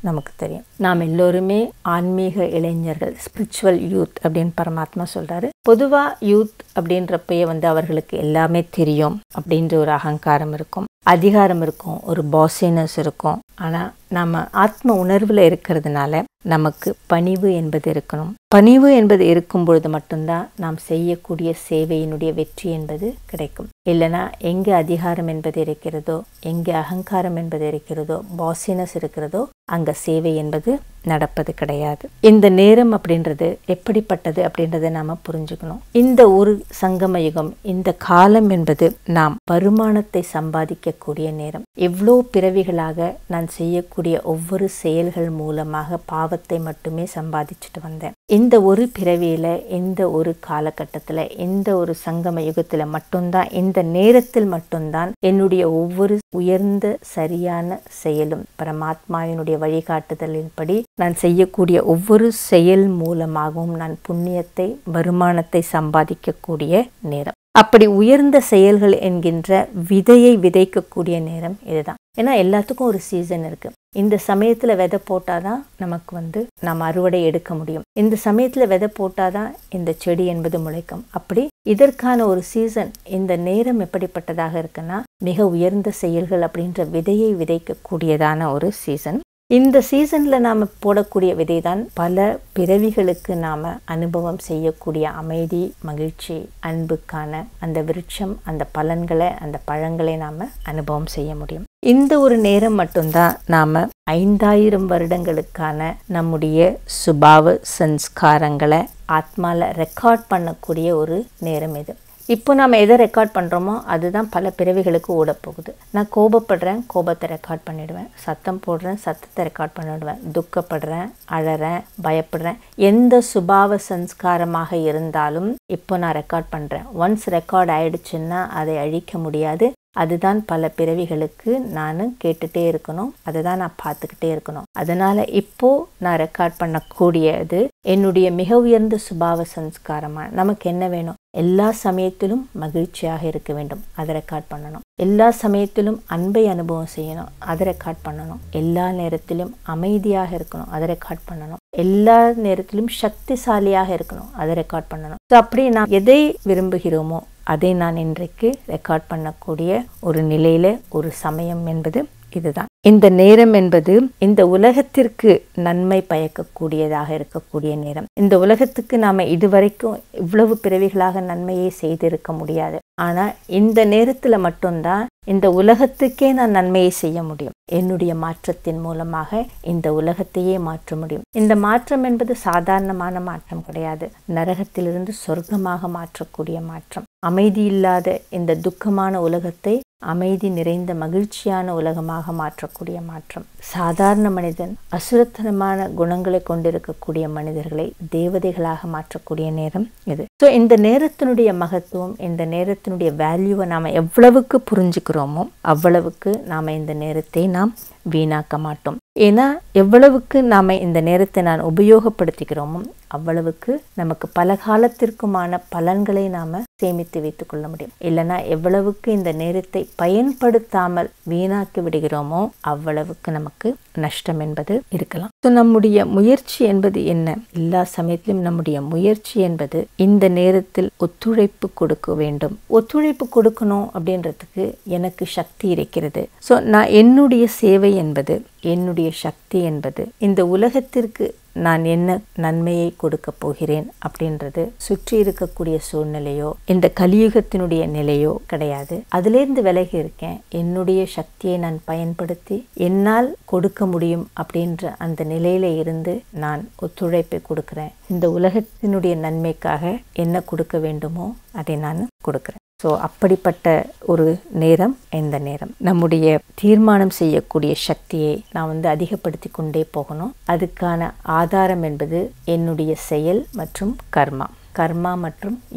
நமக்கு தெரியும் நாம் எல்லோருமே ஆன்மீக இளைஞர்கள் ஸ்பிரிச்சுவல் யூத் அப்படின்னு பரமாத்மா சொல்றாரு பொதுவா யூத் அப்படின்றப்பயே வந்து அவர்களுக்கு எல்லாமே தெரியும் அப்படின்ற ஒரு அகங்காரம் இருக்கும் அதிகாரம் இருக்கும் ஒரு பாசினஸ் இருக்கும் ஆனால் நம்ம ஆத்ம உணர்வில் இருக்கிறதுனால நமக்கு பணிவு என்பது இருக்கணும் பணிவு என்பது இருக்கும் பொழுது மட்டும்தான் நாம் செய்யக்கூடிய சேவையினுடைய வெற்றி என்பது கிடைக்கும் இல்லைனா எங்கே அதிகாரம் என்பது இருக்கிறதோ எங்கே அகங்காரம் என்பது இருக்கிறதோ பாசினஸ் இருக்கிறதோ அங்கே சேவை என்பது நடப்பது கிடையாது இந்த நேரம் அப்படின்றது எப்படிப்பட்டது அப்படின்றத நாம புரிஞ்சுக்கணும் இந்த ஒரு சங்கம யுகம் இந்த காலம் என்பது நாம் வருமானத்தை சம்பாதிக்கக்கூடிய நேரம் எவ்வளோ பிறவிகளாக நான் செய்யக்கூடிய ஒவ்வொரு செயல்கள் மூலமாக பாவத்தை மட்டுமே சம்பாதிச்சுட்டு வந்தேன் இந்த ஒரு பிறவியில இந்த ஒரு காலகட்டத்தில் இந்த ஒரு சங்கம யுகத்தில் மட்டும்தான் இந்த நேரத்தில் மட்டும்தான் என்னுடைய ஒவ்வொரு உயர்ந்த சரியான செயலும் பரமாத்மாவினுடைய வழிகாட்டுதலின்படி நான் செய்யக்கூடிய ஒவ்வொரு செயல் மூலமாகவும் நான் புண்ணியத்தை வருமானத்தை சம்பாதிக்கக்கூடிய நேரம் அப்படி உயர்ந்த செயல்கள் என்கின்ற விதையை விதைக்கக்கூடிய நேரம் இதுதான் ஏன்னா எல்லாத்துக்கும் ஒரு சீசன் இருக்கு இந்த சமயத்துல விதை போட்டாதான் நமக்கு வந்து நம்ம அறுவடை எடுக்க முடியும் இந்த சமயத்துல விதை போட்டாதான் இந்த செடி என்பது முளைக்கும் அப்படி இதற்கான ஒரு சீசன் இந்த நேரம் எப்படிப்பட்டதாக இருக்குன்னா மிக உயர்ந்த செயல்கள் அப்படின்ற விதையை விதைக்கக்கூடியதான ஒரு சீசன் இந்த சீசன்ல நாம போடக்கூடிய விதை தான் பல பிறவிகளுக்கு நாம அனுபவம் செய்யக்கூடிய அமைதி மகிழ்ச்சி அன்புக்கான அந்த விருட்சம் அந்த பலன்களை அந்த பழங்களை நாம அனுபவம் செய்ய முடியும் இந்த ஒரு நேரம் மட்டும்தான் நாம ஐந்தாயிரம் வருடங்களுக்கான நம்முடைய சுபாவ சன்ஸ்காரங்களை ஆத்மால ரெக்கார்ட் பண்ணக்கூடிய ஒரு நேரம் இது இப்போ நம்ம எதை ரெக்கார்ட் பண்ணுறோமோ அதுதான் பல பிறவிகளுக்கு ஓடப்போகுது நான் கோபப்படுறேன் கோபத்தை ரெக்கார்ட் பண்ணிடுவேன் சத்தம் போடுறேன் சத்தத்தை ரெக்கார்ட் பண்ணிடுவேன் துக்கப்படுறேன் அழறேன் பயப்படுறேன் எந்த சுபாவ சன்ஸ்காரமாக இருந்தாலும் இப்போ நான் ரெக்கார்ட் பண்ணுறேன் ஒன்ஸ் ரெக்கார்ட் ஆயிடுச்சுன்னா அதை அழிக்க முடியாது அதுதான் பல பிறவிகளுக்கு நான் கேட்டுட்டே இருக்கணும் அதை தான் நான் பார்த்துக்கிட்டே இருக்கணும் அதனால இப்போ நான் ரெக்கார்ட் பண்ணக்கூடியது என்னுடைய மிக உயர்ந்த சுபாவ சன்ஸ்காரமாக நமக்கு என்ன வேணும் எல்லா சமயத்திலும் மகிழ்ச்சியாக இருக்க வேண்டும் அதை ரெக்கார்ட் பண்ணணும் எல்லா சமயத்திலும் அன்பை அனுபவம் செய்யணும் அதை ரெக்கார்ட் பண்ணணும் எல்லா நேரத்திலும் அமைதியாக இருக்கணும் அதை ரெக்கார்ட் பண்ணணும் எல்லா நேரத்திலும் சக்திசாலியாக இருக்கணும் அதை ரெக்கார்ட் பண்ணணும் ஸோ அப்படி நாம் எதை விரும்புகிறோமோ அதை நான் இன்றைக்கு ரெக்கார்ட் பண்ணக்கூடிய ஒரு நிலையில ஒரு சமயம் என்பது இதுதான் இந்த நேரம் என்பது இந்த உலகத்திற்கு நன்மை பயக்கக்கூடியதாக இருக்கக்கூடிய நேரம் இந்த உலகத்துக்கு நாம இதுவரைக்கும் இவ்வளவு பிறவிகளாக நன்மையை செய்திருக்க முடியாது ஆனா இந்த நேரத்துல மட்டும்தான் இந்த உலகத்துக்கே நான் நன்மையை செய்ய முடியும் என்னுடைய மாற்றத்தின் மூலமாக இந்த உலகத்தையே மாற்ற முடியும் இந்த மாற்றம் என்பது சாதாரணமான மாற்றம் கிடையாது நரகத்திலிருந்து சொர்க்கமாக மாற்றக்கூடிய மாற்றம் அமைதி இல்லாத இந்த துக்கமான உலகத்தை அமைதி நிறைந்த மகிழ்ச்சியான உலகமாக மாற்றக்கூடிய மாற்றம் சாதாரண மனிதன் அசுரத்தனமான குணங்களை கொண்டிருக்கக்கூடிய மனிதர்களை தேவதைகளாக மாற்றக்கூடிய நேரம் இது ஸோ இந்த நேரத்தினுடைய மகத்துவம் இந்த நேரத்தினுடைய வேல்யூவை நாம் எவ்வளவுக்கு புரிஞ்சுக்கிறோமோ அவ்வளவுக்கு நாம் இந்த நேரத்தை நாம் வீணாக்க மாட்டோம் ஏன்னா எவ்வளவுக்கு நாம் இந்த நேரத்தை நான் உபயோகப்படுத்திக்கிறோமோ அவ்வளவுக்கு நமக்கு பல காலத்திற்குமான பலன்களை நாம சேமித்து வைத்துக் கொள்ள முடியும் இல்லைன்னா எவ்வளவுக்கு இந்த நேரத்தை பயன்படுத்தாமல் வீணாக்கி விடுகிறோமோ அவ்வளவுக்கு நமக்கு நஷ்டம் என்பது இருக்கலாம் ஸோ நம்முடைய முயற்சி என்பது என்ன எல்லா சமயத்திலும் நம்முடைய முயற்சி என்பது இந்த நேரத்தில் ஒத்துழைப்பு கொடுக்க வேண்டும் ஒத்துழைப்பு கொடுக்கணும் அப்படின்றதுக்கு எனக்கு சக்தி இருக்கிறது ஸோ நான் என்னுடைய சேவை என்பது என்னுடைய சக்தி என்பது இந்த உலகத்திற்கு நான் என்ன நன்மையை கொடுக்க போகிறேன் அப்படின்றது சுற்றி இருக்கக்கூடிய சூழ்நிலையோ இந்த கலியுகத்தினுடைய நிலையோ கிடையாது அதிலிருந்து விலகி இருக்கேன் என்னுடைய சக்தியை நான் பயன்படுத்தி என்னால் கொடுக்க முடியும் அப்படின்ற அந்த நிலையில இருந்து நான் ஒத்துழைப்பை கொடுக்கிறேன் இந்த உலகத்தினுடைய நன்மைக்காக என்ன கொடுக்க வேண்டுமோ அதை நான் கொடுக்கிறேன் ஸோ அப்படிப்பட்ட ஒரு நேரம் இந்த நேரம் நம்முடைய தீர்மானம் செய்யக்கூடிய சக்தியை நான் வந்து அதிகப்படுத்தி கொண்டே போகணும் அதுக்கான ஆதாரம் என்பது என்னுடைய செயல் மற்றும் கர்மா கர்மா மற்றும் யோகா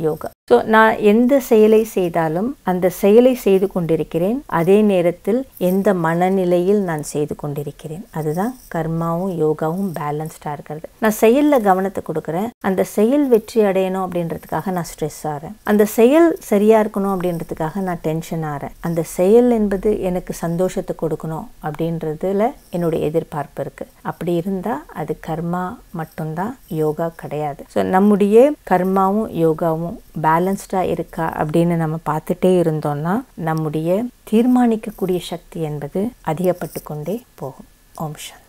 ஸோ நான் எந்த செயலை செய்தாலும் அந்த செயலை செய்து கொண்டிருக்கிறேன் அதே நேரத்தில் எந்த மனநிலையில் நான் செய்து கொண்டிருக்கிறேன் அதுதான் கர்மாவும் யோகாவும் பேலன்ஸ்டாக இருக்கிறது நான் செயலில் கவனத்தை கொடுக்குறேன் அந்த செயல் வெற்றி அடையணும் அப்படின்றதுக்காக நான் ஸ்ட்ரெஸ் ஆகிறேன் அந்த செயல் சரியாக இருக்கணும் அப்படின்றதுக்காக நான் டென்ஷன் ஆகிறேன் அந்த செயல் என்பது எனக்கு சந்தோஷத்தை கொடுக்கணும் அப்படின்றதுல என்னுடைய எதிர்பார்ப்பு இருக்குது அப்படி இருந்தால் அது கர்மா மட்டும்தான் யோகா கிடையாது ஸோ நம்முடைய கர்மாவும் யோகாவும் பேலன்ஸ்டாக இருக்கா அப்படின்னு நம்ம பார்த்துட்டே இருந்தோம்னா நம்முடைய தீர்மானிக்கக்கூடிய சக்தி என்பது அதிகப்பட்டு கொண்டே போகும் ஓம் சாந்தி